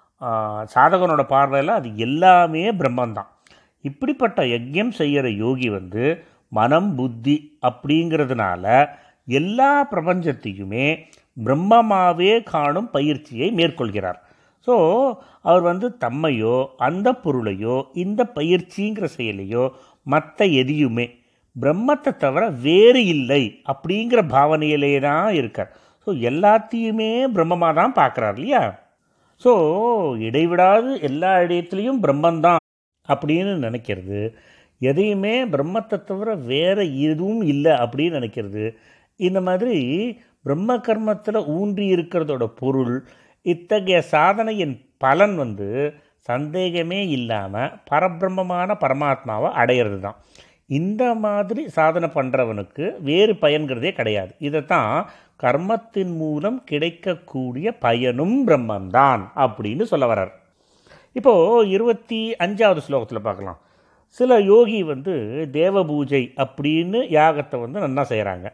சாதகனோட பார்வையில் அது எல்லாமே பிரம்மந்தான் இப்படிப்பட்ட யஜ்யம் செய்கிற யோகி வந்து மனம் புத்தி அப்படிங்கிறதுனால எல்லா பிரபஞ்சத்தையுமே பிரம்மமாவே காணும் பயிற்சியை மேற்கொள்கிறார் ஸோ அவர் வந்து தம்மையோ அந்த பொருளையோ இந்த பயிற்சிங்கிற செயலையோ மற்ற எதையுமே பிரம்மத்தை தவிர வேறு இல்லை அப்படிங்கிற பாவனையிலே தான் இருக்கார் ஸோ எல்லாத்தையுமே பிரம்மமாக தான் பார்க்குறார் இல்லையா ஸோ இடைவிடாது எல்லா இடத்துலையும் பிரம்மந்தான் அப்படின்னு நினைக்கிறது எதையுமே பிரம்மத்தை தவிர வேறு எதுவும் இல்லை அப்படின்னு நினைக்கிறது இந்த மாதிரி பிரம்ம கர்மத்தில் ஊன்றி இருக்கிறதோட பொருள் இத்தகைய சாதனையின் பலன் வந்து சந்தேகமே இல்லாமல் பரபிரம்மமான பரமாத்மாவை அடையிறது தான் இந்த மாதிரி சாதனை பண்ணுறவனுக்கு வேறு பயன்கிறதே கிடையாது இதைத்தான் கர்மத்தின் மூலம் கிடைக்கக்கூடிய பயனும் பிரம்மந்தான் அப்படின்னு சொல்ல வர்றார் இப்போது இருபத்தி அஞ்சாவது ஸ்லோகத்தில் பார்க்கலாம் சில யோகி வந்து தேவ பூஜை அப்படின்னு யாகத்தை வந்து நல்லா செய்கிறாங்க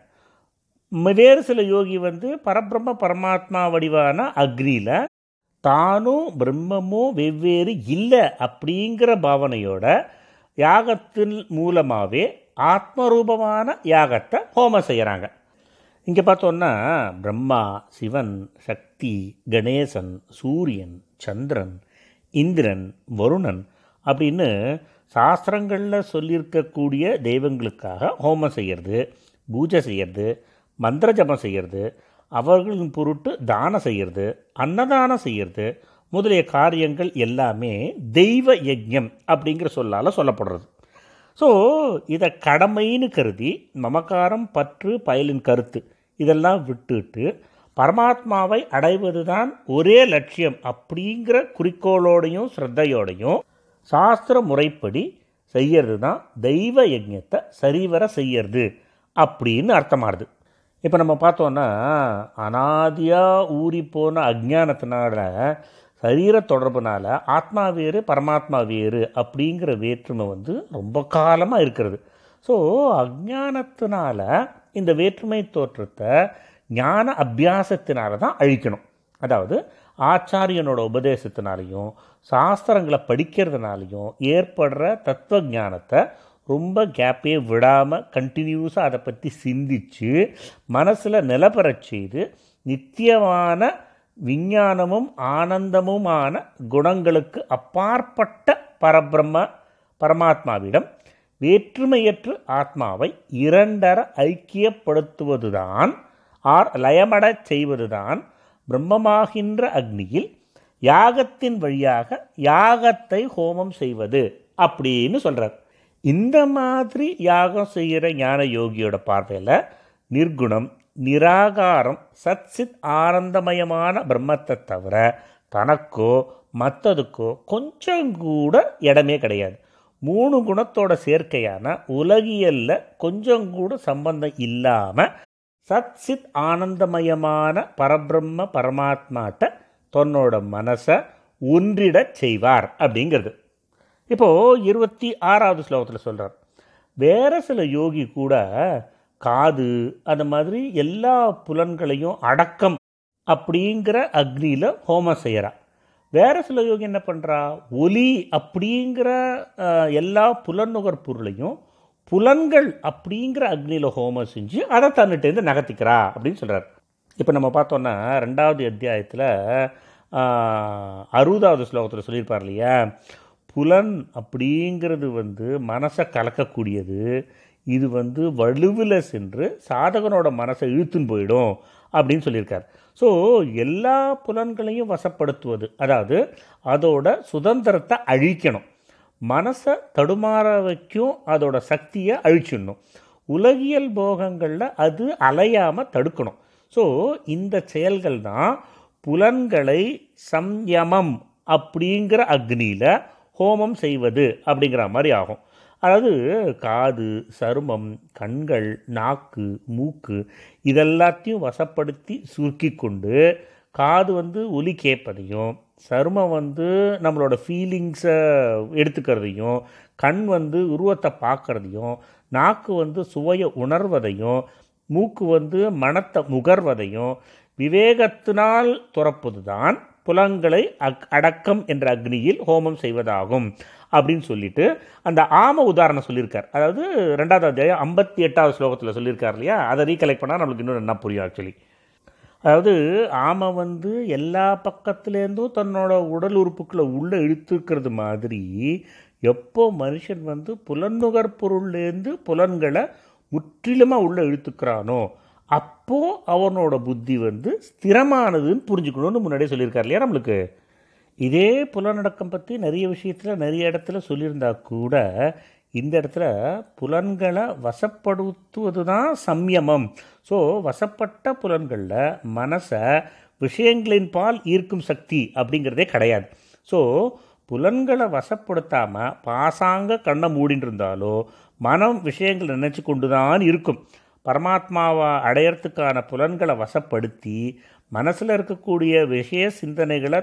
வேறு சில யோகி வந்து பரபிரம்ம பரமாத்மா வடிவான அக்னியில் தானும் பிரம்மமும் வெவ்வேறு இல்லை அப்படிங்கிற பாவனையோட யாகத்தின் மூலமாகவே ஆத்மரூபமான யாகத்தை ஹோமம் செய்கிறாங்க இங்கே பார்த்தோன்னா பிரம்மா சிவன் சக்தி கணேசன் சூரியன் சந்திரன் இந்திரன் வருணன் அப்படின்னு சாஸ்திரங்களில் சொல்லியிருக்கக்கூடிய தெய்வங்களுக்காக ஹோமம் செய்கிறது பூஜை செய்கிறது மந்திர ஜபம் செய்கிறது அவர்களின் பொருட்டு தானம் செய்கிறது அன்னதானம் செய்கிறது முதலிய காரியங்கள் எல்லாமே தெய்வ யஜ்யம் அப்படிங்கிற சொல்லால் சொல்லப்படுறது ஸோ இதை கடமைன்னு கருதி மமக்காரம் பற்று பயலின் கருத்து இதெல்லாம் விட்டுட்டு பரமாத்மாவை அடைவது தான் ஒரே லட்சியம் அப்படிங்கிற குறிக்கோளோடையும் ஸ்ரத்தையோடையும் சாஸ்திர முறைப்படி செய்யறது தான் தெய்வ யஜ்யத்தை சரிவர செய்யறது அப்படின்னு அர்த்தமாகுது இப்போ நம்ம பார்த்தோன்னா அனாதியாக ஊறி போன அஜ்ஞானத்தினால சரீர தொடர்புனால ஆத்மா வேறு பரமாத்மா வேறு அப்படிங்கிற வேற்றுமை வந்து ரொம்ப காலமாக இருக்கிறது ஸோ அஜ்ஞானத்தினால இந்த வேற்றுமை தோற்றத்தை ஞான அபியாசத்தினால தான் அழிக்கணும் அதாவது ஆச்சாரியனோட உபதேசத்தினாலையும் சாஸ்திரங்களை படிக்கிறதுனாலையும் ஏற்படுற தத்துவ ஞானத்தை ரொம்ப கேப்பே விடாமல் கண்டினியூஸாக அதை பற்றி சிந்தித்து மனசில் நிலப்பெறச் செய்து நித்தியமான விஞ்ஞானமும் ஆனந்தமுமான குணங்களுக்கு அப்பாற்பட்ட பரபிரம்ம பரமாத்மாவிடம் வேற்றுமையற்று ஆத்மாவை இரண்டர ஐக்கியப்படுத்துவதுதான் ஆர் லயமடச் செய்வதுதான் பிரம்மமாகின்ற அக்னியில் யாகத்தின் வழியாக யாகத்தை ஹோமம் செய்வது அப்படின்னு சொல்கிறார் இந்த மாதிரி யாகம் செய்கிற ஞான யோகியோட பார்வையில் நிர்குணம் நிராகாரம் சத் சித் ஆனந்தமயமான பிரம்மத்தை தவிர தனக்கோ மற்றதுக்கோ கொஞ்சம் கூட இடமே கிடையாது மூணு குணத்தோட சேர்க்கையான உலகியல்ல கொஞ்சம் கூட சம்பந்தம் இல்லாமல் சத் சித் ஆனந்தமயமான பரபிரம்ம பரமாத்மாட்ட தன்னோட மனசை ஒன்றிடச் செய்வார் அப்படிங்கிறது இப்போது இருபத்தி ஆறாவது ஸ்லோகத்தில் சொல்கிறார் வேற சில யோகி கூட காது அந்த மாதிரி எல்லா புலன்களையும் அடக்கம் அப்படிங்கிற அக்னியில் ஹோமம் செய்கிறா வேற சில யோகி என்ன பண்ணுறா ஒலி அப்படிங்கிற அஹ், எல்லா புலனுகர் பொருளையும் புலன்கள் அப்படிங்கிற அக்னியில் ஹோமம் செஞ்சு அதை தன்னிட்டேருந்து நகர்த்திக்கிறா அப்படின்னு சொல்கிறார் இப்போ நம்ம பார்த்தோன்னா ரெண்டாவது அத்தியாயத்தில் அறுபதாவது ஸ்லோகத்தில் சொல்லியிருப்பார் இல்லையா புலன் அப்படிங்கிறது வந்து மனசை கலக்கக்கூடியது இது வந்து வலுவில் சென்று சாதகனோட மனசை இழுத்துன்னு போயிடும் அப்படின்னு சொல்லியிருக்கார் ஸோ எல்லா புலன்களையும் வசப்படுத்துவது அதாவது அதோட சுதந்திரத்தை அழிக்கணும் மனசை தடுமாற வைக்கும் அதோட சக்தியை அழிச்சிடணும் உலகியல் போகங்களில் அது அலையாமல் தடுக்கணும் ஸோ இந்த செயல்கள் தான் புலன்களை சம்யமம் அப்படிங்கிற அக்னியில் ஹோமம் செய்வது அப்படிங்கிற மாதிரி ஆகும் அதாவது காது சருமம் கண்கள் நாக்கு மூக்கு இதெல்லாத்தையும் வசப்படுத்தி சுருக்கி கொண்டு காது வந்து ஒலி கேட்பதையும் சருமம் வந்து நம்மளோட ஃபீலிங்ஸை எடுத்துக்கிறதையும் கண் வந்து உருவத்தை பார்க்கறதையும் நாக்கு வந்து சுவையை உணர்வதையும் மூக்கு வந்து மனத்தை முகர்வதையும் விவேகத்தினால் துறப்பது தான் புலன்களை அக் அடக்கம் என்ற அக்னியில் ஹோமம் செய்வதாகும் அப்படின்னு சொல்லிட்டு அந்த ஆம உதாரணம் சொல்லியிருக்கார் அதாவது ரெண்டாவது அத்தியாயம் ஐம்பத்தி எட்டாவது ஸ்லோகத்தில் சொல்லியிருக்கார் இல்லையா அதை ரீகலெக்ட் பண்ணால் நம்மளுக்கு இன்னும் என்ன புரியும் ஆக்சுவலி அதாவது ஆமை வந்து எல்லா பக்கத்துலேருந்தும் தன்னோட உடல் உறுப்புக்களை உள்ளே இழுத்துக்கிறது மாதிரி எப்போ மனுஷன் வந்து புலன்நுகர் பொருள்லேருந்து புலன்களை முற்றிலுமாக உள்ளே இழுத்துக்கிறானோ அப்போ அவனோட புத்தி வந்து ஸ்திரமானதுன்னு புரிஞ்சுக்கணும்னு முன்னாடியே சொல்லியிருக்கார் இல்லையா நம்மளுக்கு இதே புலனடக்கம் பற்றி நிறைய விஷயத்தில் நிறைய இடத்துல சொல்லியிருந்தா கூட இந்த இடத்துல புலன்களை வசப்படுத்துவது தான் சம்யமம் ஸோ வசப்பட்ட புலன்களில் மனசை விஷயங்களின் பால் ஈர்க்கும் சக்தி அப்படிங்கிறதே கிடையாது ஸோ புலன்களை வசப்படுத்தாமல் பாசாங்க கண்ணை மூடின்னு இருந்தாலோ மனம் விஷயங்கள் நினச்சி கொண்டு தான் இருக்கும் பரமாத்மாவை அடையறதுக்கான புலன்களை வசப்படுத்தி மனசில் இருக்கக்கூடிய விஷய சிந்தனைகளை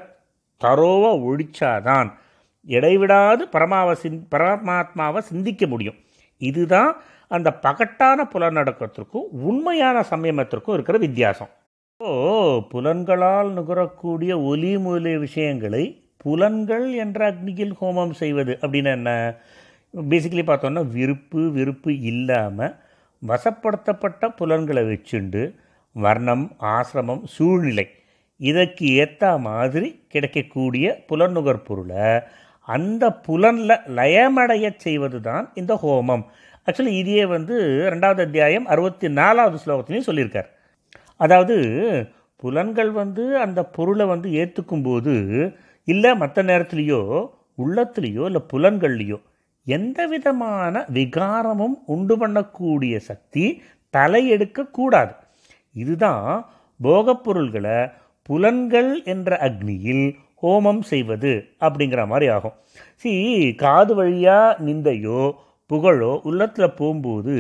தரோவாக ஒழிச்சாதான் இடைவிடாது பரமாவை சிந் பரமாத்மாவை சிந்திக்க முடியும் இதுதான் அந்த பகட்டான புலநடக்கத்திற்கும் உண்மையான சமயமத்திற்கும் இருக்கிற வித்தியாசம் ஓ புலன்களால் நுகரக்கூடிய ஒலி முதலிய விஷயங்களை புலன்கள் என்ற அக்னியில் ஹோமம் செய்வது அப்படின்னு என்ன பேசிக்கலி பார்த்தோன்னா விருப்பு விருப்பு இல்லாமல் வசப்படுத்தப்பட்ட புலன்களை வச்சுண்டு வர்ணம் ஆசிரமம் சூழ்நிலை இதற்கு ஏற்ற மாதிரி கிடைக்கக்கூடிய புலனுகர் பொருளை அந்த புலனில் லயமடையச் செய்வது தான் இந்த ஹோமம் ஆக்சுவலி இதையே வந்து ரெண்டாவது அத்தியாயம் அறுபத்தி நாலாவது ஸ்லோகத்துலையும் சொல்லியிருக்கார் அதாவது புலன்கள் வந்து அந்த பொருளை வந்து ஏற்றுக்கும் போது இல்லை மற்ற நேரத்துலேயோ உள்ளத்துலேயோ இல்லை புலன்கள்லேயோ எந்த விதமான விகாரமும் உண்டு பண்ணக்கூடிய சக்தி தலையெடுக்கக்கூடாது இதுதான் போகப் பொருள்களை புலன்கள் என்ற அக்னியில் ஹோமம் செய்வது அப்படிங்கிற மாதிரி ஆகும் சி காது வழியாக நிந்தையோ புகழோ உள்ளத்தில் போகும்போது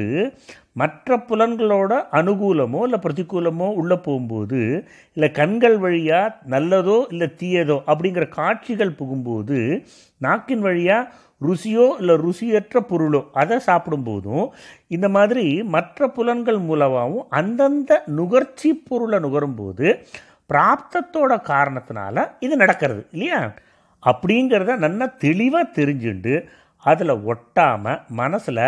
மற்ற புலன்களோட அனுகூலமோ இல்லை பிரதிகூலமோ உள்ளே போகும்போது இல்லை கண்கள் வழியாக நல்லதோ இல்லை தீயதோ அப்படிங்கிற காட்சிகள் புகும்போது நாக்கின் வழியாக ருசியோ இல்லை ருசியற்ற பொருளோ அதை சாப்பிடும்போதும் இந்த மாதிரி மற்ற புலன்கள் மூலமாகவும் அந்தந்த நுகர்ச்சி பொருளை நுகரும்போது பிராப்தத்தோட காரணத்தினால இது நடக்கிறது இல்லையா அப்படிங்கிறத நல்லா தெளிவாக தெரிஞ்சுண்டு அதில் ஒட்டாமல் மனசில்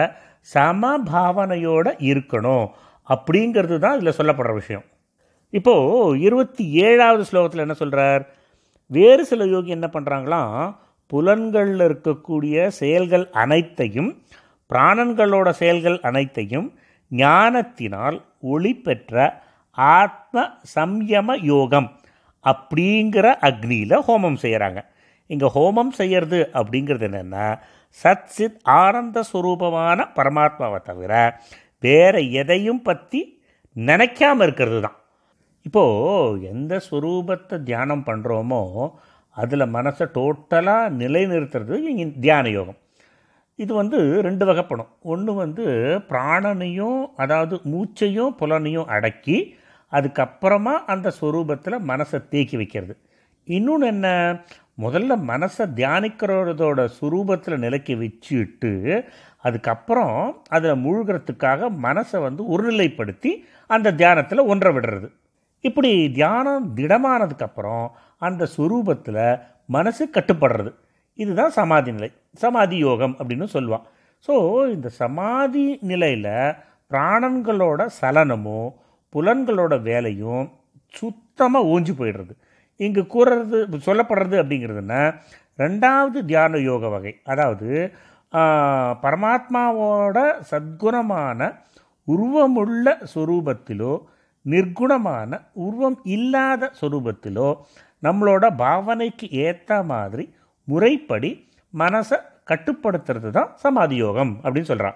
சமபாவனையோடு இருக்கணும் அப்படிங்கிறது தான் இதில் சொல்லப்படுற விஷயம் இப்போது இருபத்தி ஏழாவது ஸ்லோகத்தில் என்ன சொல்கிறார் வேறு சில யோகி என்ன பண்ணுறாங்களாம் புலன்களில் இருக்கக்கூடிய செயல்கள் அனைத்தையும் பிராணன்களோட செயல்கள் அனைத்தையும் ஞானத்தினால் ஒளி பெற்ற ஆத்ம சம்யம யோகம் அப்படிங்கிற அக்னியில் ஹோமம் செய்கிறாங்க இங்கே ஹோமம் செய்கிறது அப்படிங்கிறது என்னென்னா சத் சித் ஆனந்த ஸ்வரூபமான பரமாத்மாவை தவிர வேறு எதையும் பற்றி நினைக்காம இருக்கிறது தான் இப்போது எந்த ஸ்வரூபத்தை தியானம் பண்ணுறோமோ அதில் மனசை டோட்டலாக நிலைநிறுத்துறது இங்க தியான யோகம் இது வந்து ரெண்டு வகைப்படும் ஒன்று வந்து பிராணனையும் அதாவது மூச்சையும் புலனையும் அடக்கி அதுக்கப்புறமா அந்த ஸ்வரூபத்தில் மனசை தேக்கி வைக்கிறது இன்னொன்று என்ன முதல்ல மனசை தியானிக்கிறதோட சுரூபத்தில் நிலைக்கி வச்சுட்டு அதுக்கப்புறம் அதில் மூழ்கிறதுக்காக மனசை வந்து ஒருநிலைப்படுத்தி அந்த தியானத்தில் ஒன்றை விடுறது இப்படி தியானம் திடமானதுக்கப்புறம் அந்த சுரூபத்தில் மனசு கட்டுப்படுறது இதுதான் சமாதி நிலை சமாதி யோகம் அப்படின்னு சொல்லுவான் ஸோ இந்த சமாதி நிலையில் பிராணன்களோட சலனமும் புலன்களோட வேலையும் சுத்தமாக ஓஞ்சி போயிடுறது இங்கு கூறுறது சொல்லப்படுறது அப்படிங்கிறதுனா ரெண்டாவது தியான யோக வகை அதாவது ஆ, பரமாத்மாவோட சத்குணமான உருவமுள்ள சொரூபத்திலோ நிர்குணமான உருவம் இல்லாத சொரூபத்திலோ நம்மளோட பாவனைக்கு ஏற்ற மாதிரி முறைப்படி மனசை கட்டுப்படுத்துறது தான் சமாதி யோகம் அப்படின்னு சொல்கிறான்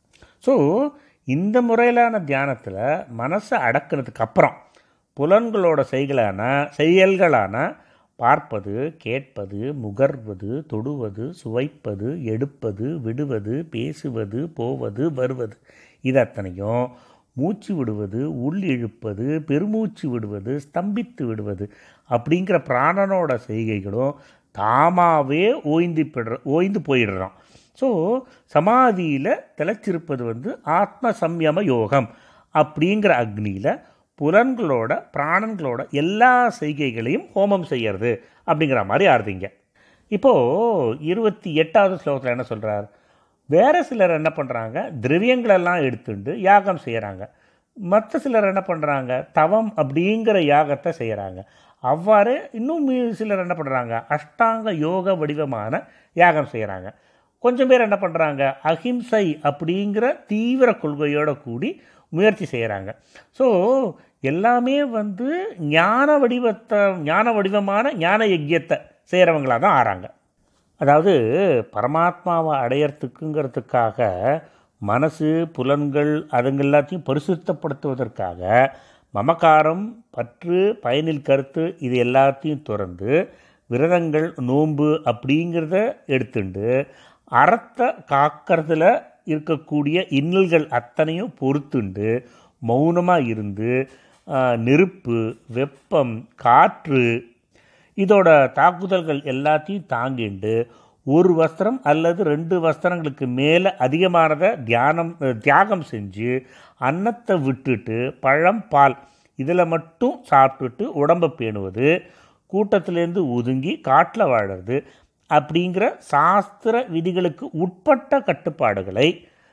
ஸோ இந்த முறையிலான தியானத்தில் மனசை அடக்குனதுக்கு அப்புறம் புலன்களோட செய்களான செயல்களான பார்ப்பது கேட்பது முகர்வது தொடுவது சுவைப்பது எடுப்பது விடுவது பேசுவது போவது வருவது இது அத்தனையும் மூச்சு விடுவது உள் இழுப்பது பெருமூச்சு விடுவது ஸ்தம்பித்து விடுவது அப்படிங்கிற பிராணனோட செய்கைகளும் தாமாவே ஓய்ந்து பிடுற ஓய்ந்து போயிடுறான் ஸோ சமாதியில் திளைச்சிருப்பது வந்து ஆத்ம சம்யம யோகம் அப்படிங்கிற அக்னியில் புலன்களோட பிராணன்களோட எல்லா செய்கைகளையும் ஹோமம் செய்யறது அப்படிங்கிற மாதிரி ஆறுதிங்க இப்போது இருபத்தி எட்டாவது ஸ்லோகத்தில் என்ன சொல்கிறார் வேறு சிலர் என்ன பண்ணுறாங்க திரவியங்களெல்லாம் எடுத்துட்டு யாகம் செய்கிறாங்க மற்ற சிலர் என்ன பண்ணுறாங்க தவம் அப்படிங்கிற யாகத்தை செய்கிறாங்க அவ்வாறு இன்னும் மீ- சிலர் என்ன பண்ணுறாங்க அஷ்டாங்க யோக வடிவமான யாகம் செய்கிறாங்க கொஞ்சம் பேர் என்ன பண்ணுறாங்க அஹிம்சை அப்படிங்கிற தீவிர கொள்கையோட கூடி முயற்சி செய்கிறாங்க ஸோ எல்லாமே வந்து ஞான வடிவத்தை ஞான வடிவமான ஞான யஜ்யத்தை செய்கிறவங்களாக தான் ஆறாங்க அதாவது பரமாத்மாவை அடையறதுக்குங்கிறதுக்காக மனசு புலன்கள் அதுங்க எல்லாத்தையும் பரிசுத்தப்படுத்துவதற்காக மமகாரம் பற்று பயனில் கருத்து இது எல்லாத்தையும் துறந்து விரதங்கள் நோன்பு அப்படிங்கிறத எடுத்துண்டு அறத்தை காக்கிறதுல இருக்கக்கூடிய இன்னல்கள் அத்தனையும் பொறுத்துண்டு மௌனமாக இருந்து ஆ, நெருப்பு வெப்பம் காற்று இதோட தாக்குதல்கள் எல்லாத்தையும் தாங்கிண்டு ஒரு வஸ்திரம் அல்லது ரெண்டு வஸ்திரங்களுக்கு மேலே அதிகமானதை தியானம் அஹ், தியாகம் செஞ்சு அன்னத்தை விட்டுட்டு பழம் பால் இதில் மட்டும் சாப்பிட்டுட்டு உடம்பை பேணுவது கூட்டத்திலேருந்து ஒதுங்கி காட்டில் வாழறது அப்படிங்கிற சாஸ்திர விதிகளுக்கு உட்பட்ட கட்டுப்பாடுகளை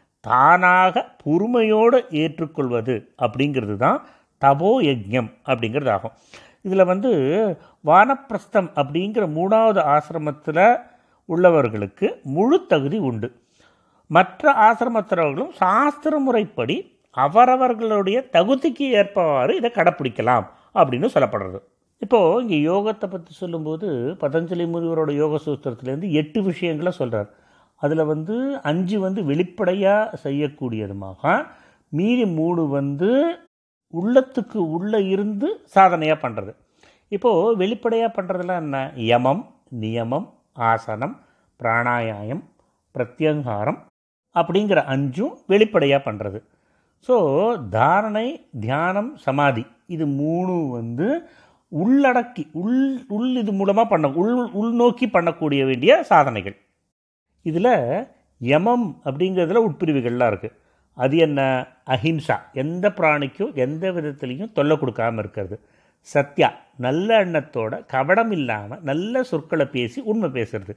தானாக பொறுமையோடு ஏற்றுக்கொள்வது அப்படிங்கிறது தான் தபோ யஜ்ஞம் அப்படிங்கிறது ஆகும் இதில் வந்து வானப்பிரஸ்தம் அப்படிங்கிற மூணாவது ஆசிரமத்தில் உள்ளவர்களுக்கு முழு தகுதி உண்டு மற்ற ஆசிரமத்தினர்களும் சாஸ்திர முறைப்படி அவரவர்களுடைய தகுதிக்கு ஏற்பவாறு இதை கடைப்பிடிக்கலாம் அப்படின்னு சொல்லப்படுறது இப்போது இங்கே யோகத்தை பற்றி சொல்லும்போது பதஞ்சலி முனிவரோட யோக சூத்திரத்துலேருந்து எட்டு விஷயங்களை சொல்கிறார் அதில் வந்து அஞ்சு வந்து வெளிப்படையாக செய்யக்கூடியதுமாக மீறி மூணு வந்து உள்ளத்துக்கு உள்ளே இருந்து சாதனையாக பண்ணுறது இப்போது வெளிப்படையாக பண்ணுறதுலாம் என்ன யமம் நியமம் ஆசனம் பிராணாயாயம் பிரத்யங்காரம் அப்படிங்கிற அஞ்சும் வெளிப்படையாக பண்ணுறது ஸோ தாரணை தியானம் சமாதி இது மூணு வந்து உள்ளடக்கி உள் உள் இது மூலமாக பண்ண உள் உள்நோக்கி பண்ணக்கூடிய வேண்டிய சாதனைகள் இதில் யமம் அப்படிங்கிறதுல உட்பிரிவுகள்லாம் இருக்குது அது என்ன அஹிம்சா எந்த பிராணிக்கும் எந்த விதத்துலேயும் தொல்லை கொடுக்காம இருக்கிறது சத்யா நல்ல எண்ணத்தோட கபடம் இல்லாமல் நல்ல சொற்களை பேசி உண்மை பேசுறது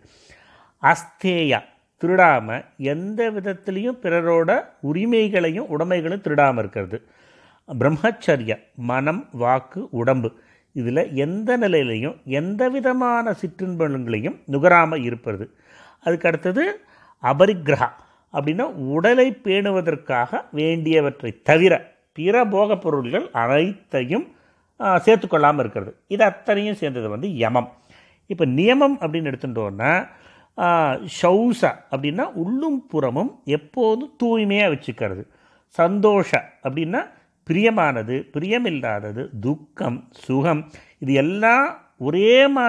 அஸ்தேயா திருடாமல் எந்த விதத்துலேயும் பிறரோட உரிமைகளையும் உடைமைகளையும் திருடாமல் இருக்கிறது பிரம்மச்சரிய மனம் வாக்கு உடம்பு இதில் எந்த நிலையிலையும் எந்த விதமான சிற்றின்பங்களையும் நுகராமல் இருப்பது அதுக்கு அடுத்தது அபரிக்கிரகா அப்படின்னா உடலை பேணுவதற்காக வேண்டியவற்றை தவிர பிற போகப் பொருள்கள் அனைத்தையும் ஆ, சேர்த்துக்கொள்ளாமல் இருக்கிறது இது அத்தனையும் சேர்ந்தது வந்து யமம் இப்போ நியமம் அப்படின்னு எடுத்துட்டோன்னா ஆ, ஷௌச அப்படின்னா உள்ளும் புறமும் எப்போதும் தூய்மையாக வச்சுக்கிறது சந்தோஷ அப்படின்னா பிரியமானது பிரியமில்லாதது துக்கம் சுகம் இது எல்லாம் ஒரே மாதிரி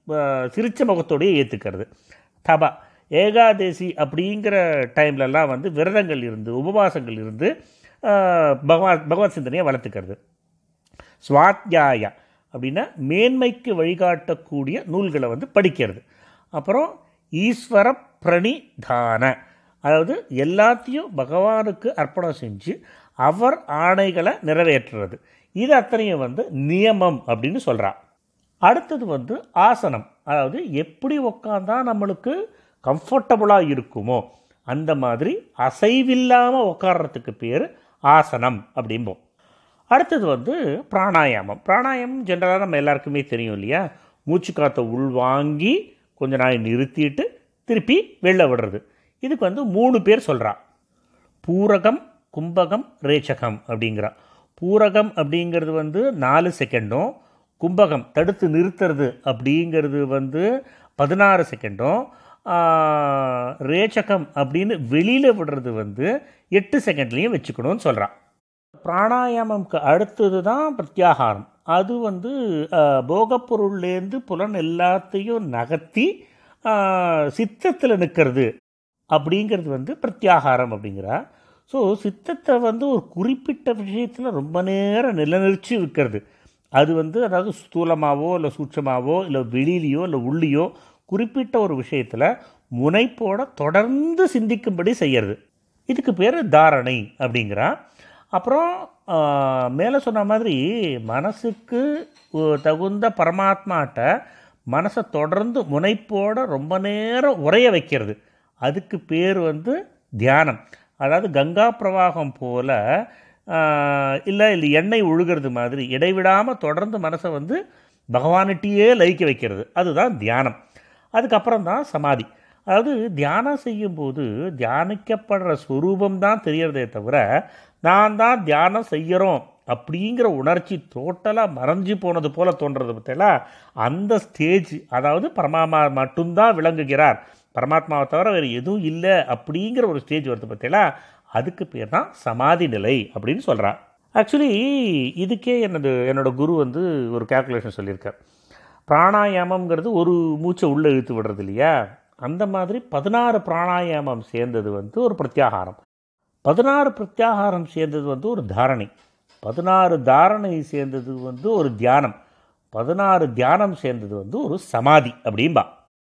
அஹ், சிரிச்ச முகத்தோடயே ஏற்றுக்கிறது தபா ஏகாதேசி அப்படிங்கிற டைம்லலாம் வந்து விரதங்கள் இருந்து உபவாசங்கள் இருந்து அஹ், பகவான் பகவத் சிந்தனையை வளர்த்துக்கிறது ஸ்வாத்தியாயா அப்படின்னா மேன்மைக்கு வழிகாட்டக்கூடிய நூல்களை வந்து படிக்கிறது அப்புறம் ஈஸ்வர பிரணிதான அதாவது எல்லாத்தையும் பகவானுக்கு அர்ப்பணம் செஞ்சு அவர் ஆணைகளை நிறைவேற்றுறது இது அத்தனையும் வந்து நியமம் அப்படின்னு சொல்றா அடுத்தது வந்து ஆசனம் அதாவது எப்படி உக்காந்தா நம்மளுக்கு கம்ஃபர்டபுளாக இருக்குமோ அந்த மாதிரி அசைவில்லாமல் உட்கார்றதுக்கு பேர் ஆசனம் அப்படிம்போம் அடுத்தது வந்து பிராணாயாமம் பிராணாயாமம் ஜென்ரலாக நம்ம எல்லாருக்குமே தெரியும் இல்லையா மூச்சு காற்றை உள்வாங்கி கொஞ்ச நாள் நிறுத்திட்டு திருப்பி வெளில விடுறது இதுக்கு வந்து மூணு பேர் சொல்கிறா பூரகம் கும்பகம் ரேச்சகம் அப்படிங்கிறா பூரகம் அப்படிங்கிறது வந்து நாலு செகண்டும் கும்பகம் தடுத்து நிறுத்துறது அப்படிங்கிறது வந்து பதினாறு செகண்டும் ஆஹ், ரேச்சகம் அப்படின்னு வெளியில் விடுறது வந்து எட்டு செகண்ட்லேயும் வச்சுக்கணும்னு சொல்கிறா பிராணாயாமம்க்கு அடுத்தது தான் பிரத்யாகாரம் அது வந்து அஹ், போகப்பொருள்லேருந்து புலன் எல்லாத்தையும் நகர்த்தி சித்தத்தில் நிற்கிறது அப்படிங்கிறது வந்து பிரத்யாகாரம் அப்படிங்கிறா ஸோ சித்தத்தை வந்து ஒரு குறிப்பிட்ட விஷயத்தில் ரொம்ப நேரம் நிலநிறுத்தி வைக்கிறது அது வந்து அதாவது ஸ்தூலமாவோ இல்லை சூட்சமாவோ இல்லை வெளியிலையோ இல்லை உள்ளியோ குறிப்பிட்ட ஒரு விஷயத்தில் முனைப்போட தொடர்ந்து சிந்திக்கும்படி செய்யறது இதுக்கு பேர் தாரணை அப்படிங்கிறா அப்புறம் மேலே சொன்ன மாதிரி மனசுக்கு ஒ- தகுந்த பரமாத்மாட்ட மனசை தொடர்ந்து முனைப்போட ரொம்ப நேரம் உறைய வைக்கிறது அதுக்கு பேர் வந்து தியானம் அதாவது கங்கா பிரவாகம் போல இல்லை இல்லை எண்ணெய் ஒழுகிறது மாதிரி இடைவிடாமல் தொடர்ந்து மனசை வந்து பகவானிட்டியே லயிக்க வைக்கிறது அதுதான் தியானம் அதுக்கப்புறம் தான் சமாதி அதாவது தியானம் செய்யும்போது தியானிக்கப்படுற ஸ்வரூபம் தான் தெரியறதே தவிர நான் தான் தியானம் செய்கிறோம் அப்படிங்கிற உணர்ச்சி டோட்டலாக மறைஞ்சு போனது போல தோன்றது பார்த்தீங்களா அந்த ஸ்டேஜ் அதாவது பரமாத்மா மட்டும்தான் விளங்குகிறார் பரமாத்மாவை தவிர வேறு எதுவும் இல்லை அப்படிங்கிற ஒரு ஸ்டேஜ் வருது பார்த்தீங்களா அதுக்கு பேர் தான் சமாதி நிலை அப்படின்னு சொல்கிறா ஆக்சுவலி இதுக்கே என்னது என்னோட குரு வந்து ஒரு கேல்குலேஷன் சொல்லியிருக்கார் பிராணாயாமம்ங்கிறது ஒரு மூச்சை உள்ளே இழுத்து விடுறது இல்லையா அந்த மாதிரி பதினாறு பிராணாயாமம் சேர்ந்தது வந்து ஒரு பிரத்யாகாரம் பதினாறு பிரத்யாகாரம் சேர்ந்தது வந்து ஒரு தாரணை பதினாறு தாரணை சேர்ந்தது வந்து ஒரு தியானம் பதினாறு தியானம் சேர்ந்தது வந்து ஒரு சமாதி அப்படிம்பா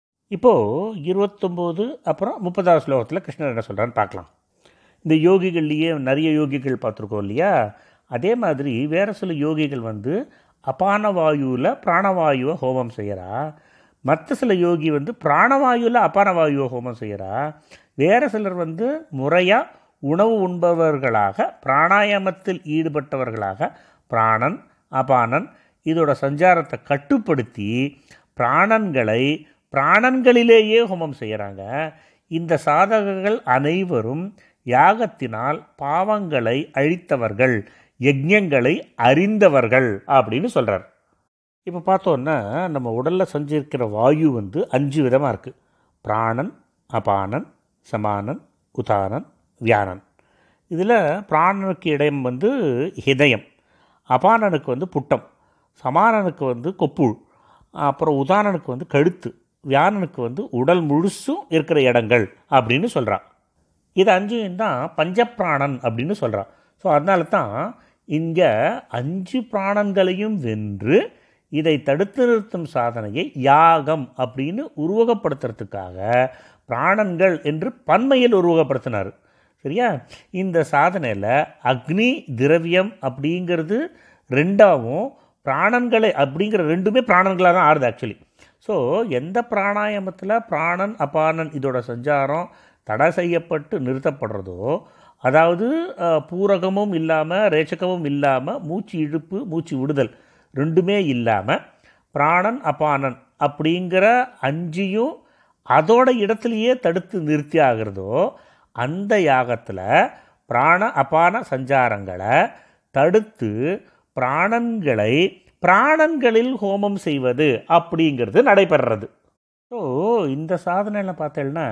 இப்போது இருபத்தொம்போது அப்புறம் முப்பதாவது ஸ்லோகத்தில் கிருஷ்ணர் என்ன சொல்கிறான்னு பார்க்கலாம் இந்த யோகிகள்லேயே நிறைய யோகிகள் பார்த்துருக்கோம் இல்லையா அதே மாதிரி வேறு சில யோகிகள் வந்து அபான வாயுவில் பிராணவாயுவை ஹோமம் செய்கிறா மற்ற சில யோகி வந்து பிராணவாயுவில் அபான வாயுவை ஹோமம் செய்கிறா வேறு சிலர் வந்து முறையாக உணவு உண்பவர்களாக பிராணாயாமத்தில் ஈடுபட்டவர்களாக பிராணன் அபானன் இதோட சஞ்சாரத்தை கட்டுப்படுத்தி பிராணன்களை பிராணன்களிலேயே ஹோமம் செய்கிறாங்க இந்த சாதகர்கள் அனைவரும் யாகத்தினால் பாவங்களை அழித்தவர்கள் யஜ்ஞங்களை அறிந்தவர்கள் அப்படின்னு சொல்கிறார் இப்போ பார்த்தோன்னா நம்ம உடலில் சஞ்சிருக்கிற வாயு வந்து அஞ்சு விதமாக இருக்குது பிராணன் அபானன் சமானன் உதானன் வியானன் இதில் பிராணனுக்கு இடம் வந்து ஹிதயம் அபானனுக்கு வந்து புட்டம் சமானனுக்கு வந்து கொப்புள் அப்புறம் உதானனுக்கு வந்து கழுத்து வியானனுக்கு வந்து உடல் முழுசும் இருக்கிற இடங்கள் அப்படின்னு சொல்கிறான் இது அஞ்சும் தான் பஞ்சப்பிராணன் அப்படின்னு சொல்கிறான் ஸோ அதனால தான் இங்கே அஞ்சு பிராணன்களையும் வென்று இதை தடுத்து நிறுத்தும் சாதனையை யாகம் அப்படின்னு உருவகப்படுத்துறதுக்காக பிராணன்கள் என்று பன்மையில் உருவகப்படுத்தினார் சரியா இந்த சாதனையில் அக்னி திரவியம் அப்படிங்கிறது ரெண்டாவும் பிராணன்களை அப்படிங்கிற ரெண்டுமே பிராணன்களாக தான் ஆறுது ஆக்சுவலி ஸோ எந்த பிராணாயாமத்தில் பிராணன் அபானன் இதோட சஞ்சாரம் தடை செய்யப்பட்டு நிறுத்தப்படுறதோ அதாவது அஹ், பூரகமும் இல்லாமல் ரேச்சகமும் இல்லாமல் மூச்சு இழுப்பு மூச்சு விடுதல் ரெண்டுமே இல்லாமல் பிராணன் அபானன் அப்படிங்கிற அஞ்சையும் அதோட இடத்துலையே தடுத்து நிறுத்தி ஆகிறதோ அந்த யாகத்தில் பிராண அபான சஞ்சாரங்களை தடுத்து பிராணன்களை பிராணன்களில் ஹோமம் செய்வது அப்படிங்கிறது நடைபெறுறது ஸோ இந்த சாதனையில் பார்த்தேன்னா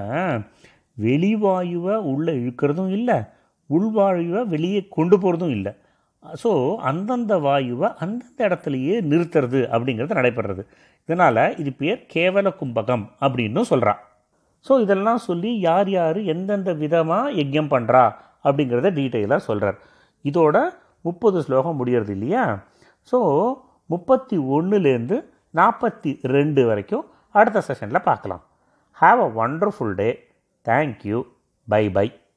வெளிவாயுவை உள்ளே இழுக்கிறதும் இல்லை உள்வாயுவை வெளியே கொண்டு போகிறதும் இல்லை ஸோ அந்தந்த வாயுவை அந்தந்த இடத்துலையே நிறுத்துறது அப்படிங்கிறது நடைபெறுறது இதனால் இது பேர் கேவல கும்பகம் அப்படின்னு சொல்கிறா ஸோ இதெல்லாம் சொல்லி யார் யார் எந்தெந்த விதமாக யஜ்யம் பண்ணுறா அப்படிங்கிறத டீட்டெயிலாக சொல்கிறார் இதோட முப்பது ஸ்லோகம் முடியறது இல்லையா ஸோ முப்பத்தி ஒன்றுலேருந்து நாற்பத்தி ரெண்டு வரைக்கும் அடுத்த செஷனில் பார்க்கலாம் have a wonderful day thank you bye by